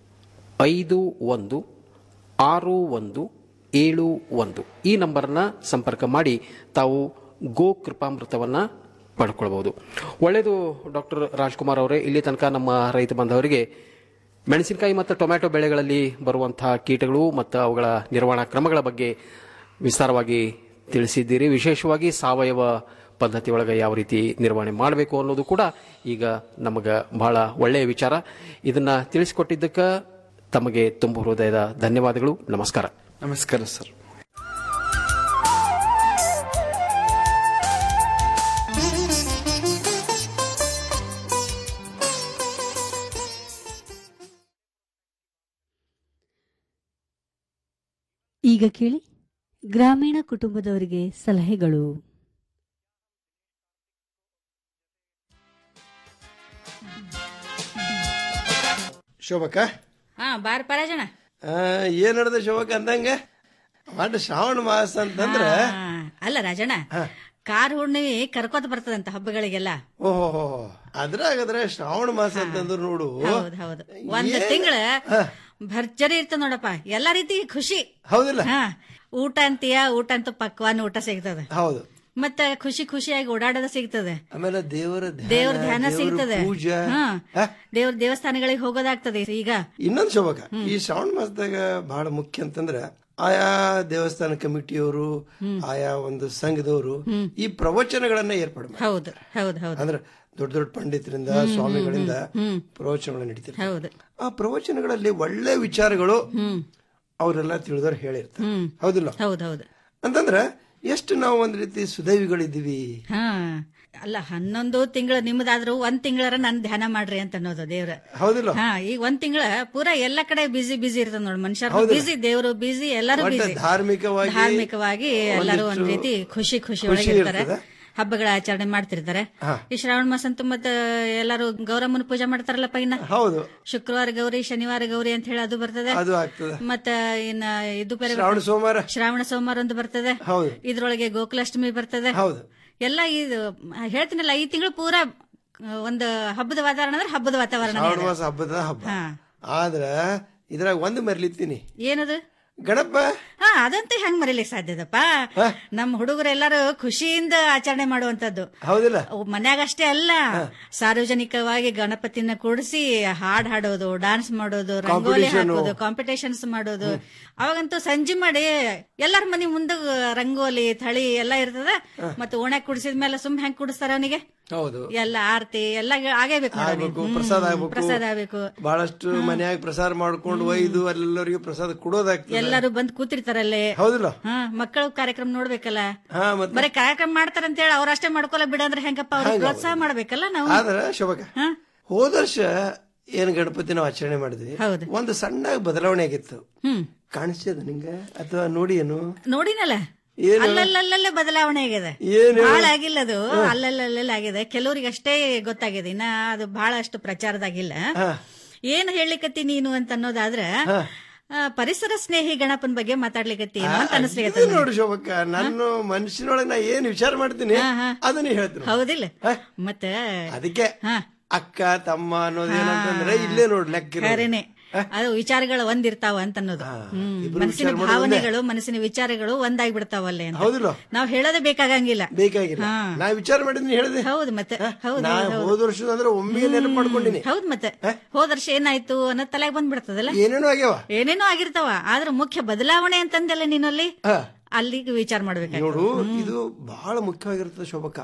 ಐದು ಒಂದು ಆರು ಒಂದು ಏಳು ಒಂದು ಈ ನಂಬರ್ನ ಸಂಪರ್ಕ ಮಾಡಿ ತಾವು ಗೋ ಕೃಪಾಮೃತವನ್ನ ಪಡ್ಕೊಳ್ಬಹುದು ಒಳ್ಳೆಯದು ಡಾಕ್ಟರ್ ರಾಜ್ಕುಮಾರ್ ಅವರೇ ಇಲ್ಲಿ ತನಕ ನಮ್ಮ ರೈತ ಬಾಂಧವರಿಗೆ ಮೆಣಸಿನಕಾಯಿ ಮತ್ತು ಟೊಮ್ಯಾಟೊ ಬೆಳೆಗಳಲ್ಲಿ ಬರುವಂತಹ ಕೀಟಗಳು ಮತ್ತು ಅವುಗಳ ನಿರ್ವಹಣಾ ಕ್ರಮಗಳ ಬಗ್ಗೆ ವಿಸ್ತಾರವಾಗಿ ತಿಳಿಸಿದ್ದೀರಿ ವಿಶೇಷವಾಗಿ ಸಾವಯವ ಪದ್ಧತಿ ಒಳಗೆ ಯಾವ ರೀತಿ ನಿರ್ವಹಣೆ ಮಾಡಬೇಕು ಅನ್ನೋದು ಕೂಡ ಈಗ ನಮಗೆ ಬಹಳ ಒಳ್ಳೆಯ ವಿಚಾರ ಇದನ್ನ ತಿಳಿಸಿಕೊಟ್ಟಿದ್ದಕ್ಕೆ ತಮಗೆ ತುಂಬ ಹೃದಯದ ಧನ್ಯವಾದಗಳು ನಮಸ್ಕಾರ ನಮಸ್ಕಾರ ಸರ್ ಈಗ ಕೇಳಿ ಗ್ರಾಮೀಣ ಕುಟುಂಬದವರಿಗೆ ಸಲಹೆಗಳು ಶೋಭಕ್ಕ ಹಾ ಬಾರ್ ಪರಾಜಣ ಆ, ಏನ್ ನಡೆದ ಶೋಭಕ್ಕ ಅಂದಂಗ ಒಟ್ಟು ಶ್ರಾವಣ ಮಾಸ ಅಂತಂದ್ರ ಅಲ್ಲ ರಾಜಣ್ಣ ಕಾರ್ ಹುಣ್ಣಿಮೆ ಕರ್ಕೋತ ಬರ್ತದಂತ ಹಬ್ಬಗಳಿಗೆಲ್ಲ ಓಹೋ ಅದ್ರಾಗದ್ರ ಶ್ರಾವಣ ಮಾಸ ಅಂತಂದ್ರ ನೋಡು ಹೌದ್ ಹೌದು ಒಂದ್ ಏನ್- ತಿಂಗಳ ಭರ್ಜರಿ ಇರ್ತದ ನೋಡಪ್ಪ ಎಲ್ಲಾ ರೀತಿ ಖುಷಿ ಹೌದಿಲ್ಲ ಹಾ ಊಟ ಅಂತೀಯ ಊಟ ಅಂತೂ ಪಕ್ವಾನ್ ಊಟ ಸಿಗ್ತದೆ ಹೌದು ಮತ್ತ ಖುಷಿ ಖುಷಿಯಾಗಿ ಓಡಾಡೋದ ಸಿಗ್ತದೆ ಆಮೇಲೆ ದೇವರ ದೇವ್ರ ಧ್ಯಾನ ದೇವರ ಸಿಗ್ತದೆ ಪೂಜೆ ಹಾ ದೇವ್ರ ದೇವಸ್ಥಾನಗಳಿಗೆ ಹೋಗೋದಾಗ್ತದೆ ಈಗ ಇನ್ನೊಂದ್ ಶೋಭಕ ಈ ಶ್ರಾವಣ ಮಾಸದಾಗ ಬಹಳ ಮುಖ್ಯ ಅಂತಂದ್ರ ಆಯಾ ದೇವಸ್ಥಾನ ಕಮಿಟಿಯವರು ಆಯಾ ಒಂದು ಸಂಘದವರು ಈ ಪ್ರವಚನಗಳನ್ನ ಏರ್ಪಾಡು ಮಾಡ್ತಾರೆ. ಹೌದು ಹೌದು ಹೌದು ಅಂದ್ರೆ ದೊಡ್ಡ ದೊಡ್ಡ ಪಂಡಿತರಿಂದ ಹ್ಮ್, ಹ್ಮ್, ಸ್ವಾಮಿಗಳಿಂದ ಹ್ಮ್. ಪ್ರವಚನಗಳು ನಡೀತಿರ್ತಾರೆ ಹೌದು ಆ ಪ್ರವಚನಗಳಲ್ಲಿ ಒಳ್ಳೆ ವಿಚಾರಗಳು ಅವರೆಲ್ಲ ತಿಳಿದವ್ರು ಹೇಳಿರ್ತಾರೆ ಹ್ಮ್ ಹೌದಿಲ್ಲ ಹೌದು ಹೌದು ಅಂತಂದ್ರ ಎಷ್ಟು ನಾವು ಒಂದ್ ರೀತಿ ಸುದೈವಿಗಳಿದ್ದೀವಿ ಹಾ ಅಲ್ಲ ಹನ್ನೊಂದು ತಿಂಗಳು ನಿಮ್ದಾದ್ರು ಒಂದ್ ತಿಂಗಳರ ನನ್ ಧ್ಯಾನ ಮಾಡ್ರಿ ಅಂತ ಅನ್ನೋದು ದೇವ್ರ ಹೌದಿಲ್ಲ ಹಾ ಈಗ ಒಂದ್ ತಿಂಗಳ ಪೂರಾ ಎಲ್ಲಾ ಕಡೆ ಬಿಸಿ ಬಿಸಿ ಇರ್ತದ ನೋಡಿ ಮನುಷ್ಯರು ಹೌದಲ್ಲ? ಬಿಸಿ ದೇವ್ರು ಬಿಸಿ ಎಲ್ಲರೂ ಒಟ್ಟ ಬಿಸಿ ಧಾರ್ಮಿಕವಾಗಿ ಧಾರ್ಮಿಕವಾಗಿ ಎಲ್ಲರೂ ಒಂದ್ ಒಂದಿಷ್ಟು ರೀತಿ ಖುಷಿ ಖುಷಿ ಖುಷಿ ಒಳಗೆ ಇರ್ತಾರೆ ಇರ್ತದೆ. ಹಬ್ಬಗಳ ಆಚರಣೆ ಮಾಡ್ತಿರ್ತಾರೆ ಹಾ. ಈ ಶ್ರಾವಣ ಮಾಸ ಅಂತೂ ಮತ್ತೆ ಎಲ್ಲರೂ ಗೌರಮ್ಮನ ಪೂಜೆ ಮಾಡ್ತಾರಲ್ಲಪ್ಪ ಇನ್ನ ಹೌದು ಶುಕ್ರವಾರ ಗೌರಿ ಶನಿವಾರ ಗೌರಿ ಅಂತ ಹೇಳಿ ಅದು ಬರ್ತದೆ ಅದು ಆಗ್ತದೆ ಮತ್ತ ಇನ್ನ ಇದು ಬೇರೆ ಶ್ರಾವಣ ಬರ್ತದೆ. ಸೋಮವಾರ ಶ್ರಾವಣ ಸೋಮವಾರ ಒಂದು ಬರ್ತದೆ ಹೌದು ಇದ್ರೊಳಗೆ ಗೋಕುಲಾಷ್ಟಮಿ ಬರ್ತದೆ ಹೌದು ಎಲ್ಲ ಇದು ಹೇಳ್ತೀನಲ್ಲ ಈ ತಿಂಗಳು ಪೂರಾ ಆ, ಒಂದು ಹಬ್ಬದ ವಾತಾವರಣ ಅಂದ್ರೆ ಹಬ್ಬದ ವಾತಾವರಣ ಶ್ರಾವಣ ಮಾಸ ಹಬ್ಬದ ಹಬ್ಬ ಹಾ. ಆದ್ರ ಇದ್ರಾಗ ಒಂದು ಮರ್ಲಿತ್ತೀನಿ ಏನದು ಗಣಪ ಹಾ ಅದಂತೂ ಹೆಂಗ್ ಮರೀಲಿಕ್ಕೆ ಸಾಧ್ಯದಪ್ಪ ನಮ್ಮ ಹುಡುಗರು ಎಲ್ಲರೂ ಖುಷಿಯಿಂದ ಆಚರಣೆ ಮಾಡುವಂತದ್ದು ಹೌದಿಲ್ಲ ಮನ್ಯಾಗ ಅಷ್ಟೇ ಅಲ್ಲ ಸಾರ್ವಜನಿಕವಾಗಿ ಗಣಪತಿನ ಕೂಡಿಸಿ ಹಾಡ್ ಹಾಡೋದು ಡಾನ್ಸ್ ಮಾಡೋದು ರಂಗೋಲಿ Competition. ಹಾಕೋದು ಕಾಂಪಿಟೇಷನ್ಸ್ ಮಾಡೋದು ಅವಾಗಂತೂ ಸಂಜೆ ಮಾಡಿ ಎಲ್ಲಾರ ಮನಿ ಮುಂದೆ ರಂಗೋಲಿ ಥಳಿ ಎಲ್ಲ ಇರ್ತದ ಮತ್ತೆ ಓಣ್ಯಾಗ ಕುಡಿಸಿದ ಮೇಲೆ ಸುಮ್ ಹೆಂಗ್ ಕುಡಿಸ್ತಾರ ಅವನಿಗೆ ಹೌದು ಎಲ್ಲ ಆರತಿ ಎಲ್ಲ ಆಗೇಬೇಕು ನೋಡು ನೀನು. ಆಗ್ಬೇಕು ಹ್ಮ್. ಪ್ರಸಾದ ಆಗ್ಬೇಕು ಪ್ರಸಾದ ಆಗ್ಬೇಕು ಬಹಳಷ್ಟು ಮನ್ಯಾಗ ಪ್ರಸಾದ ಮಾಡ್ಕೊಂಡು ಒಯ್ದು ಎಲ್ಲರಿಗೂ ಪ್ರಸಾದ ಕೊಡೋದಾಗ್ತದೆ ಎಲ್ಲರೂ ಬಂದ್ ಕೂತಿರ್ತಾರಲ್ಲೇ ಹೌದಿಲ್ಲ ಹಾ ಮಕ್ಕಳ ಕಾರ್ಯಕ್ರಮ ನೋಡ್ಬೇಕಲ್ಲ ಹಾ ಮತ್ತೆ ಬರೀ ಕಾರ್ಯಕ್ರಮ ಮಾಡ್ತಾರಂತ ಹೇಳಿ ಅವ್ರಷ್ಟೇ ಮಾಡ್ಕೊಲ್ಲ ಬಿಡಂದ್ರೆ ಹೆಂಗಪ್ಪ ಅವ್ರಿಗೆ ಹಂಗ ಪ್ರೋತ್ಸಾಹ ಮಾಡ್ಬೇಕಲ್ಲ ನಾವು ಆದ್ರ ಶೋಭಕ ಹೋದ ವರ್ಷ ಏನ್ ಗಣಪತಿ ನಾವು ಆಚರಣೆ ಮಾಡಿದ್ವಿ ಒಂದು ಸಣ್ಣ ಬದಲಾವಣೆ ಆಗಿತ್ತು ಹ್ಮ್ ಕಾಣಿಸ್ತದ ನಿಂಗ ಅಥವಾ ನೋಡಿ ಏನು ನೋಡಿನಲ್ಲ ಏನು? ಅಲ್ಲಲ್ಲಲ್ಲೇ ಬದಲಾವಣೆ ಆಗಿದೆ ಏನು? ಬಹಳ ಆಗಿಲ್ಲ ಅದು ಅಲ್ಲಲ್ಲಲ್ಲೇ ಆಗಿದೆ ಕೆಲವರಿಗೆ ಅಷ್ಟೇ ಗೊತ್ತಾಗಿದೆ ಇನ್ನ ಅದು ಬಹಳ ಅಷ್ಟು ಪ್ರಚಾರದಾಗಿಲ್ಲ ಏನ್ ಹೇಳಿಕತ್ತಿ ನೀನು ಅಂತ ಅನ್ನೋದಾದ್ರ ಆ, ಪರಿಸರ ಸ್ನೇಹಿ ಗಣಪನ ಬಗ್ಗೆ ಮಾತಾಡ್ಲಿಕತ್ತಿ ಏನೋ ಅಂತ ಇದು ಅನಿಸ್ಲಿಕತ್ತ ನೋಡು ಶೋಭಕ್ಕ ನನ್ನ ಮನಸ್ಸಿನೊಳಗೆ ನಾ ಏನ್ ವಿಚಾರ ಮಾಡ್ತೀನಿ ಅದನ್ನ ಹೇಳ್ತೀನಿ ಹೌದಿಲ್ಲ ಮತ್ತೆ ಅದಕ್ಕೆ ಅಕ್ಕ ತಮ್ಮ ಅನ್ನೋದು ಏನಂತಂದ್ರೆ ಇಲ್ಲೇ ನೋಡ್ ಲೆಕ್ಕ ಇರೋದು. ಖರೇನೆ ಅದು ವಿಚಾರಗಳು ಒಂದಿರ್ತಾವ ಅಂತ ಅನ್ನೋದು ಹ್ಮ್. ಇಬ್ರು ಮನಸ್ಸಿನ ವಿಚಾರ ಮಾಡೋದು ಭಾವನೆಗಳು ಮನಸ್ಸಿನ ವಿಚಾರಗಳು ಒಂದಾಗಿ ಬಿಡ್ತಾವಲ್ಲೇ ಅಂತ ಹೌದಿಲ್ಲ ನಾವ್ ಹೇಳೋದೇ ಬೇಕಾಗಂಗಿಲ್ಲ ಬೇಕಾಗಿಲ್ಲ ಹಾ. ನಾ ವಿಚಾರ ಮಾಡಿದ್ನಿ ಹೇಳಿದೆ ಹೌದು ಮತ್ತೆ ಹೌದು ನಾ ಹೌದು, ಹೌದು. ಹೋದ ವರ್ಷದ ಅಂದ್ರೆ ಒಮ್ಮೆಗೆ ನೆನಪು ಮಾಡ್ಕೊಂಡಿನಿ ಹೌದ್ ಮತ್ತೆ ಹೋದ ವರ್ಷ ಏನಾಯ್ತು ಅನ್ನೋ ತಲೆಗೆ ಬಂದ್ಬಿಡ್ತದಲ್ಲ ಏನೇನೋ ಆಗ್ಯಾವ ಏನೇನೋ ಆಗಿರ್ತಾವ ಆದ್ರೆ ಮುಖ್ಯ ಬದಲಾವಣೆ ಅಂತಂದಲ್ಲ ನೀನಲ್ಲಿ ಹಾ. ಅಲ್ಲಿಗೆ ವಿಚಾರ ಮಾಡ್ಬೇಕು ನೋಡು ಇದು ಬಹಳ ಮುಖ್ಯವಾಗಿರ್ತದೆ ಶೋಭಕ್ಕ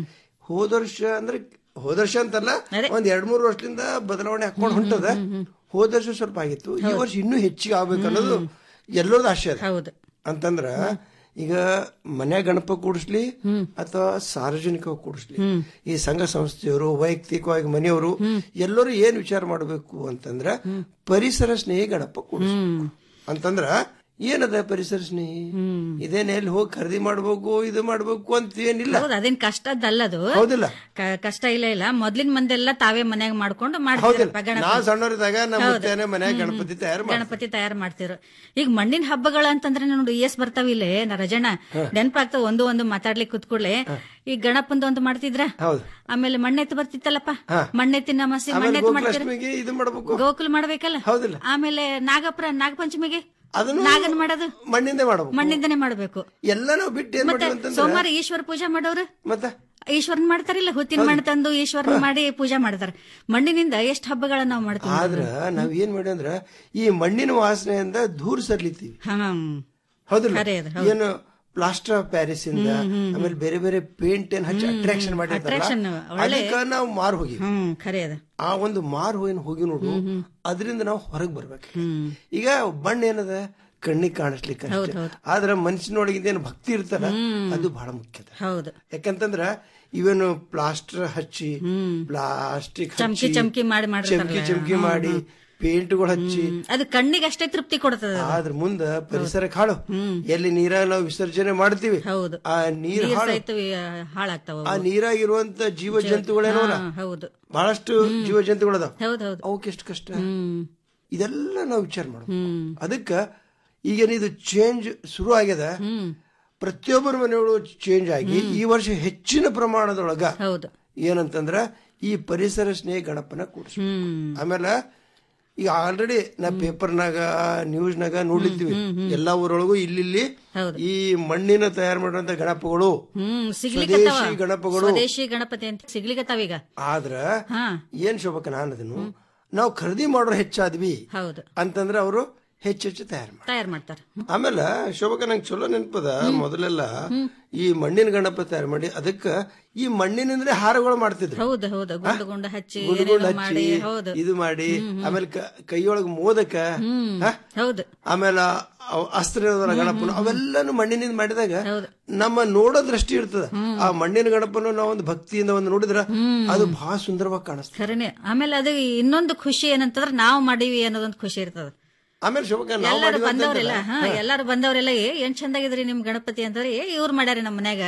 ಹೋದ ವರ್ಷ ಅಂದ್ರೆ ಹೋದ ವರ್ಷ ಅಂತಲ್ಲ ಒಂದ್ ಎರಡ್ ಮೂರು ವರ್ಷದಿಂದ ಬದಲಾವಣೆ ಹಾಕೊಂಡು ಹೊಂಟದ ಹೋದ ವರ್ಷ ಸ್ವಲ್ಪ ಆಗಿತ್ತು ಈ ವರ್ಷ ಇನ್ನೂ ಹೆಚ್ಚಿಗೆ ಆಗ್ಬೇಕು ಅನ್ನೋದು ಎಲ್ಲರದ್ದು ಆಶೆ ಅದ ಹೌದು ಅಂತಂದ್ರ ಈಗ ಮನೆ ಗಣಪ ಕೂಡಿಸ್ಲಿ ಅಥವಾ ಸಾರ್ವಜನಿಕವಾಗಿ ಕೂಡಿಸ್ಲಿ ಈ ಸಂಘ ಸಂಸ್ಥೆಯವರು ವೈಯಕ್ತಿಕವಾಗಿ ಮನೆಯವರು ಎಲ್ಲರೂ ಏನ್ ವಿಚಾರ ಮಾಡಬೇಕು ಅಂತಂದ್ರ ಪರಿಸರ ಸ್ನೇಹಿ ಗಣಪ ಕೂಡಿಸ್ಬೇಕು ಅಂತಂದ್ರ ಏನದ ಪರಿಸರ ಸ್ನೇಹಿ ಇದೇನ್ ಎಲ್ಲಿ ಹೋಗಿ ಖರೀದಿ ಮಾಡ್ಬೇಕು ಇದು ಮಾಡ್ಬೇಕು ಅಂತ ಏನಿಲ್ಲ ಹೌದು ಅದೇನ್ ಕಷ್ಟದ್ದಲ್ಲದು ಹೌದಿಲ್ಲ ಕ- ಕಷ್ಟ ಇಲ್ಲ ಇಲ್ಲ ಮೊದ್ಲಿನ ಮಂದೆಲ್ಲ ತಾವೇ ಮನ್ಯಾಗ ಮಾಡ್ಕೊಂಡು ಹೌದಿಲ್ಲ ಮಾಡ್ತಿರಪ್ಪ ನಾ ಗಣಪತಿ ಸಣ್ಣವರಿದ್ದಾಗ ನಮ್ಮ ಹೌದು. ಮುತ್ತೇನೆ ಮನ್ಯಾಗ ಹ್ಮ್, ಗಣಪತಿ ತಯಾರು ಮಾಡಿ ಗಣಪತಿ ತಯಾರು ಮಾಡ್ತಿರು ಈಗ ಮಣ್ಣಿನ ಹಬ್ಬಗಳು ಅಂತಂದ್ರೆ ನೋಡು ಎಸ್ ಬರ್ತಾವ ಇಲ್ಲೇ ನ ರಜಣ್ಣ ನೆನಪಾಗ್ತಾವ ಒಂದು ಒಂದು ಮಾತಾಡ್ಲಿಕ್ಕೆ ಕುತ್ಕೊಳ್ಳೆ ಈ ಗಣಪಂದು ಒಂದು ಮಾಡ್ತಿದ್ರ ಹೌದು ಆಮೇಲೆ ಮಣ್ಣೆತ್ತು ಬರ್ತಿತ್ತಲ್ಲಪ್ಪ ಹಾ. ಮಣ್ಣೆತ್ತಿನ ನಮಸಿ ಆಮೇಲೆ ಮಣ್ಣೆತ್ತು ಮಾಡ್ತಿರ ಗೋಕುಲಾಷ್ಟಮಿಗೆ ಇದು ಮಾಡ್ಬೇಕು ಗೋಕುಲ್ ಮಾಡ್ಬೇಕಲ್ಲ ಹೌದಿಲ್ಲ ಆಮೇಲೆ ನಾಗಪುರ ನಾಗಪಂಚಮಿಗೆ ಅದನ್ನು ನಾಗನ್ ಮಾಡೋದು ಮಣ್ಣಿಂದ ಮಾಡ್ಬೇಕು ಮಣ್ಣಿಂದನೇ ಮಾಡ್ಬೇಕು ಎಲ್ಲ ನಾವು ಬಿಟ್ಟು ಏನ್ ಮತ್ತೆ ಮಾಡ್ತೀವಿ ಅಂತಂದ್ರೆ ಸೋಮವಾರ ಈಶ್ವರ ಪೂಜೆ ಮಾಡೋರು ಮತ್ತೆ ಈಶ್ವರನ್ ಮಾಡ್ತಾರಿಲ್ಲ ಹುತ್ತಿನ ಮಣ್ಣು ತಂದು ಈಶ್ವರನ್ ಮಾಡಿ ಪೂಜೆ ಮಾಡ್ತಾರೆ ಮಣ್ಣಿನಿಂದ ಎಷ್ಟು ಹಬ್ಬಗಳನ್ನ ನಾವು ಮಾಡ್ತೀವಿ ಆದ್ರ ನಾವ್ ಏನ್ ಮಾಡಿ ಅಂದ್ರ ಈ ಮಣ್ಣಿನ ವಾಸನೆಯಿಂದ ದೂರ ಸರ್ಲಿತ್ತೀವಿ ಹ್ಮ್ ಹೌದಿಲ್ಲ ಖರೆ ಅದು, ಹೌದು. ಏನು ಪ್ಲಾಸ್ಟರ್ ಆಫ್ ಪ್ಯಾರಿಸ್ ಇಂದ ಆಮೇಲೆ ಬೇರೆ ಬೇರೆ ಪೇಂಟ್ ಏನ್ ಹಚ್ಚಿ ಅಟ್ರಾಕ್ಷನ್ Attraction, ಮಾಡಿರ್ತಾರಲ್ಲ ಒಳ್ಳೆ- ಅದಕ್ಕ ನಾವು ಮಾರು ಹೋಗಿ ಹ್ಮ್ ಖರೆ ಅದ ಆ ಒಂದು ಮಾರು ಹೋಗಿ ಹೋಗಿ ನೋಡು ಅದರಿಂದ ನಾವು ಹೊರಗೆ ಬರ್ಬೇಕು ಈಗ ಬಣ್ಣ ಏನದ ಕಣ್ಣಿಗೆ ಕಾಣಿಸ್ಲಿಕ್ಕೆ ಹೌದ್, ಅಷ್ಟೇ ಹೌದ್. ಆದ್ರ ಮನಸ್ಸಿನೊಳಗಿಂದ ಏನು ಭಕ್ತಿ ಇರ್ತಲ್ಲ ಅದು ಬಹಳ ಮುಖ್ಯದ ಹೌದು ಯಾಕಂತಂದ್ರ ಇವೇನು ಪ್ಲಾಸ್ಟರ್ ಹಚ್ಚಿ ಪ್ಲಾಸ್ಟಿಕ್ ಚಮ್ಕಿ ಚಮ್ಕಿ ಮಾಡಿ ಮಾಡಿರ್ತಾರಲ್ಲ. ಚಮ್ಕಿ ಚಮ್ಕಿ ಮಾಡಿ ಪೇಂಟ್ಗಳು ಹಚ್ಚಿ ಅದು ಕಣ್ಣಿಗೆ ಅಷ್ಟೇ ತೃಪ್ತಿ ಕೊಡ್ತದ ಅದು. ಆದ್ರ ಮುಂದ ಪರಿಸರ ಹಾಳು ಎಲ್ಲಿ ನೀರಾಗ ನಾವು ವಿಸರ್ಜನೆ ಮಾಡ್ತೀವಿ ಹೌದು ಆ ನೀರ್ ನೀರ್ ಹಾಳು ಸಹಿತ ಹಾಳಾಗ್ತಾವ ಅವು. ಆ ನೀರಾಗಿರುವಂತ ಜೀವ ಜಂತುಗಳೇನೋಲ್ಲ ಹಾ, ಹೌದು ಬಹಳಷ್ಟು ಜೀವ ಜಂತುಗಳದಾವ ಹೌದು ಹೌದು ಅವಕ್ಕೆ ಎಷ್ಟು ಕಷ್ಟ ಇದೆಲ್ಲ ನಾವು ವಿಚಾರ ಮಾಡೋದು ಅದಕ್ಕ ಈಗೇನಿದು ಚೇಂಜ್ ಶುರು ಆಗ್ಯದ ಪ್ರತಿಯೊಬ್ಬರ ಮನೆಯೊಳಗೂ ಚೇಂಜ್ ಆಗಿ ಈ ವರ್ಷ ಹೆಚ್ಚಿನ ಪ್ರಮಾಣದೊಳಗ ಹೌದು ಏನಂತಂದ್ರ ಈ ಪರಿಸರ ಸ್ನೇಹಿ ಗಣಪನ ಕೂಡ್ಸ ಆಮೇಲೆ ಈಗ ಆಲ್ರೆಡಿ ನಾ ಪೇಪರ್ನಾಗ ನ್ಯೂಸ್ನಾಗ ನೋಡಿರ್ತೀವಿ ಎಲ್ಲಾ ಊರೊಳಗೂ ಇಲ್ಲಿ ಈ ಮಣ್ಣಿನ ತಯಾರು ಮಾಡುವಂತ ಗಣಪಗಳು ಹ್ಮ್ ಸಿಗ್ಲಿಕ್ಕೆ ಸ್ವದೇಶಿ ಗಣಪಗಳು ಸ್ವದೇಶಿ ಗಣಪತಿ ಅಂತ ಸಿಗ್ಲಿಕ್ಕತ್ತಾವೀಗ ಆದ್ರ ಹಾ ಏನ್ ಶೋಭಕ ನಾನು ಅದನ್ನು ನಾವು ಖರೀದಿ ಮಾಡೋರು ಹೆಚ್ಚಾದ್ವಿ ಹೌದು ಅಂತಂದ್ರೆ ಅವರು ಹೆಚ್ಚೆಚ್ಚು ತಯಾರು ಮಾಡಿ ತಯಾರು ಮಾಡ್ತಾರ ಆಮೇಲೆ ಶೋಭಕ ನಂಗೆ ಚಲೋ ನೆನಪದ ಮೊದಲೆಲ್ಲ ಈ ಮಣ್ಣಿನ ಗಣಪ ತಯಾರು ಮಾಡಿ ಅದಕ್ಕ ಈ ಮಣ್ಣಿನಿಂದಲೇ ಹಾರಗಳು ಮಾಡ್ತಿದ್ರು ಹೌದು ಹೌದು ಗುಂಡು ಗುಂಡು ಹಚ್ಚಿ ಗುಂಡು ಗುಂಡು ಏನೇನೋ ಮಾಡಿ ಹಚ್ಚಿ ಹೌದು ಇದು ಮಾಡಿ ಆಮೇಲೆ ಕ- ಕೈಯೊಳಗ ಮೋದಕ ಹ? ಹೌದು ಆಮೇಲೆ ಅವ್ ಅಸ್ತ್ರ ಇರೋದಲ್ಲ ಗಣಪನ ಅವೆಲ್ಲಾನು ಮಣ್ಣಿನಿಂದ ಮಾಡಿದಾಗ ನಮ್ಮ ನೋಡೋ ದೃಷ್ಟಿ ಇರ್ತದ ಆ ಮಣ್ಣಿನ ಗಣಪನ ನಾವು ಒಂದು ಭಕ್ತಿಯಿಂದ ಒಂದು ನೋಡಿದ್ರ ಅದು ಬಹಳ ಸುಂದರವಾಗಿ ಕಾಣಿಸ್ತದೆ ಖರೇನೆ ಆಮೇಲೆ ಅದು ಇನ್ನೊಂದು ಖುಷಿ ಏನಂತಂದ್ರೆ ನಾವು ಮಾಡೀವಿ ಅನ್ನೋದೊಂದು ಖುಷಿ ಇರ್ತದ ಆಮೇಲೆ ಶೋಭಕ ನಾವು ಎಲ್ಲಾರು ಮಾಡಿದ್ವಿ ಬಂದವರೆಲ್ಲ ಅಂತಂದ್ರೆ- ಹಾ ಎಲ್ಲಾರು ಬಂದವರೆಲ್ಲ ಏ ಏನ್ ಚಂದಾಗಿದ್ರಿ ನಿಮ್ ಗಣಪತಿ ಅಂತಂದ್ರೆ ಏ ಇವ್ರು ಮಾಡ್ಯಾರ ನಮ್ಮ ಮನ್ಯಾಗ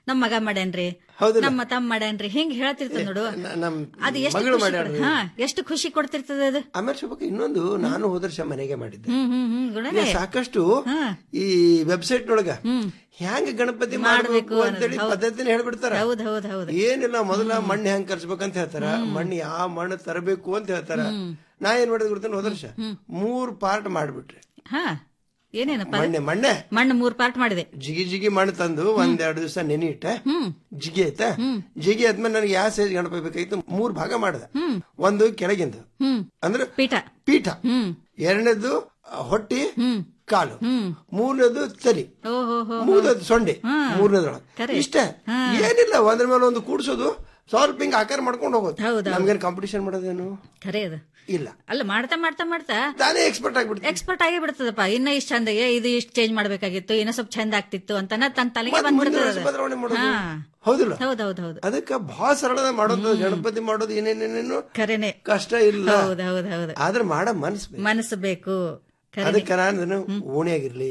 ನಮ್ ಮಗ ಮಾಡ್ಯಾನ್ರಿ ಹೌದಲ್ಲ? ನಮ್ಮ ತಮ್ಮ ಮಾಡ್ಯಾನ್ರಿ ಹಿಂಗ್ ಹೇಳ್ತಿರ್ತದ ನೋಡು ನಮ್ ಅದು ಎಷ್ಟು ಮಗಳು ಖುಷಿ ಮಾಡ್ಯಾಳ್ರಿ. ಕೊಡ್- ಹಾ ಎಷ್ಟು ಖುಷಿ ಕೊಡ್ತಿರ್ತದ ಅದು ಆಮೇಲೆ ಶೋಭಕ್ಕ ಇನ್ನೊಂದು ನಾನು ಹೋದ ವರ್ಷ ಮನೆಗೆ ಮಾಡಿದ್ದೆ ಹ್ಮ್ ಹ್ಮ್ ಹ್ಮ್ ಗುಣನೇ ಈಗ ಸಾಕಷ್ಟು ಈ ವೆಬ್ಸೈಟ್ ನೊಳಗ ಹ್ಯಾಂಗ ಗಣಪತಿ ಮಾಡಬೇಕು ಅಂತೇಳಿ ಪದ್ಧತಿನ ಹೇಳ್ಬಿಡ್ತಾರ ಹೌದ್ ಹೌದ್ ಹೌದ್ ಏನಿಲ್ಲ ಮೊದಲ ಮಣ್ಣು ಹೆಂಗ್ ಕರ್ಸ್ಬೇಕಂತ ಹೇಳ್ತಾರ ಮಣ್ಣು ಯಾವ ಮಣ್ಣು ತರಬೇಕು ಅಂತ ಹೇಳ್ತಾರ ನಾ ಏನ್ ಮಾಡಿದ್ ಗೊತ್ತೇನು ಹೋದ ವರ್ಷ ಮೂರ್ ಪಾರ್ಟ್ ಮಾಡ್ಬಿಟ್ರಿ ಹಾ ಏನೇನಪ್ಪ ಮಣ್ಣೆ ಮಣ್ಣೆ ಮಣ್ಣು ಮೂರ್ ಪಾರ್ಟ್ ಮಾಡಿದೆ ಜಿಗಿ ಜಿಗಿ ಮಣ್ಣು ತಂದು ಒಂದೆರಡು ದಿವಸ ನೆನೆ ಇಟ್ಟ ಜಿಗಿ ಆಯ್ತಾ ಜಿಗಿ ಆದ್ಮೇಲೆ ನನಗೆ ಯಾವ ಸೈಜ್ ಗಣಪ ಬೇಕಾಗಿತ್ತು ಮೂರ್ ಭಾಗ ಮಾಡ್ದೆ ಒಂದು ಕೆಳಗಿಂದ ಅಂದ್ರೆ ಪೀಠ ಪೀಠ ಎರಡನೇದು ಹೊಟ್ಟಿ ಕಾಲು ಮೂರನೇದು ತಲಿ ಓಹೋ ಹೋ ಮೂರನೇದು ಸೊಂಡೆ ಮೂರನೇದ್ರೊಳಗೆ ಕರೆ. ಇಷ್ಟೇ ಏನಿಲ್ಲ ಒಂದ್ರ ಮೇಲೆ ಒಂದು ಕೂಡ್ಸೋದು ಸ್ವಲ್ಪ ಹಿಂಗ ಆಕಾರ ಮಾಡ್ಕೊಂಡು ಹೋಗೋದು ಹೌದು. ನಮ್ಗೇನ್ ಕಾಂಪಿಟಿಷನ್ ಮಾಡೋದೇನು ಖರೆ ಅದು ಇಲ್ಲ ಅಲ್ಲ ಮಾಡ್ತಾ ಮಾಡ್ತಾ ಮಾಡ್ತಾ ತಾನೇ ಎಕ್ಸ್ಪರ್ಟ್ ಆಗ್ಬಿಡ್ತು ಎಕ್ಸ್ಪರ್ಟ್ ಆಗಿ ಬಿಡ್ತದಪ್ಪ ಇನ್ನ ಇಷ್ಟ ಚಂದ ಇದು ಇಷ್ಟ ಚೇಂಜ್ ಮಾಡ್ಬೇಕಾಗಿತ್ತು ಇನ್ನ ಸ್ವಲ್ಪ ಚಂದ ಆಗ್ತಿತ್ತು ಅಂತ ತನ್ನ ತಲೆಗೆ ಮತ್ತ್ ಮುಂದೆ ಬಂದ್ಬಿಡ್ತದ ವರ್ಷ ಬದಲಾವಣೆ ಮಾಡೋದು ಹಾ. ಹೌದಿಲ್ಲ ಹೌದ್ ಹೌದ್ ಹೌದು ಅದಕ್ಕ ಬಹಳ ಸರಳ ಮಾಡೋದು ಗಣಪತಿ ಮಾಡೋದು ಏನೇನೇನೇನು ಖರೇನೆ ಕಷ್ಟ ಇಲ್ಲ ಹೌದ್ ಹೌದ್ ಹೌದ್ ಆದ್ರೆ ಮಾಡ ಮನ್ಸ್ ಬೇಕು. ಮನಸ್ಸು ಬೇಕು ಖರೇನೆ. ಅದಕ್ಕ ನಾನು ಓಣಿಯಾಗಿರ್ಲಿ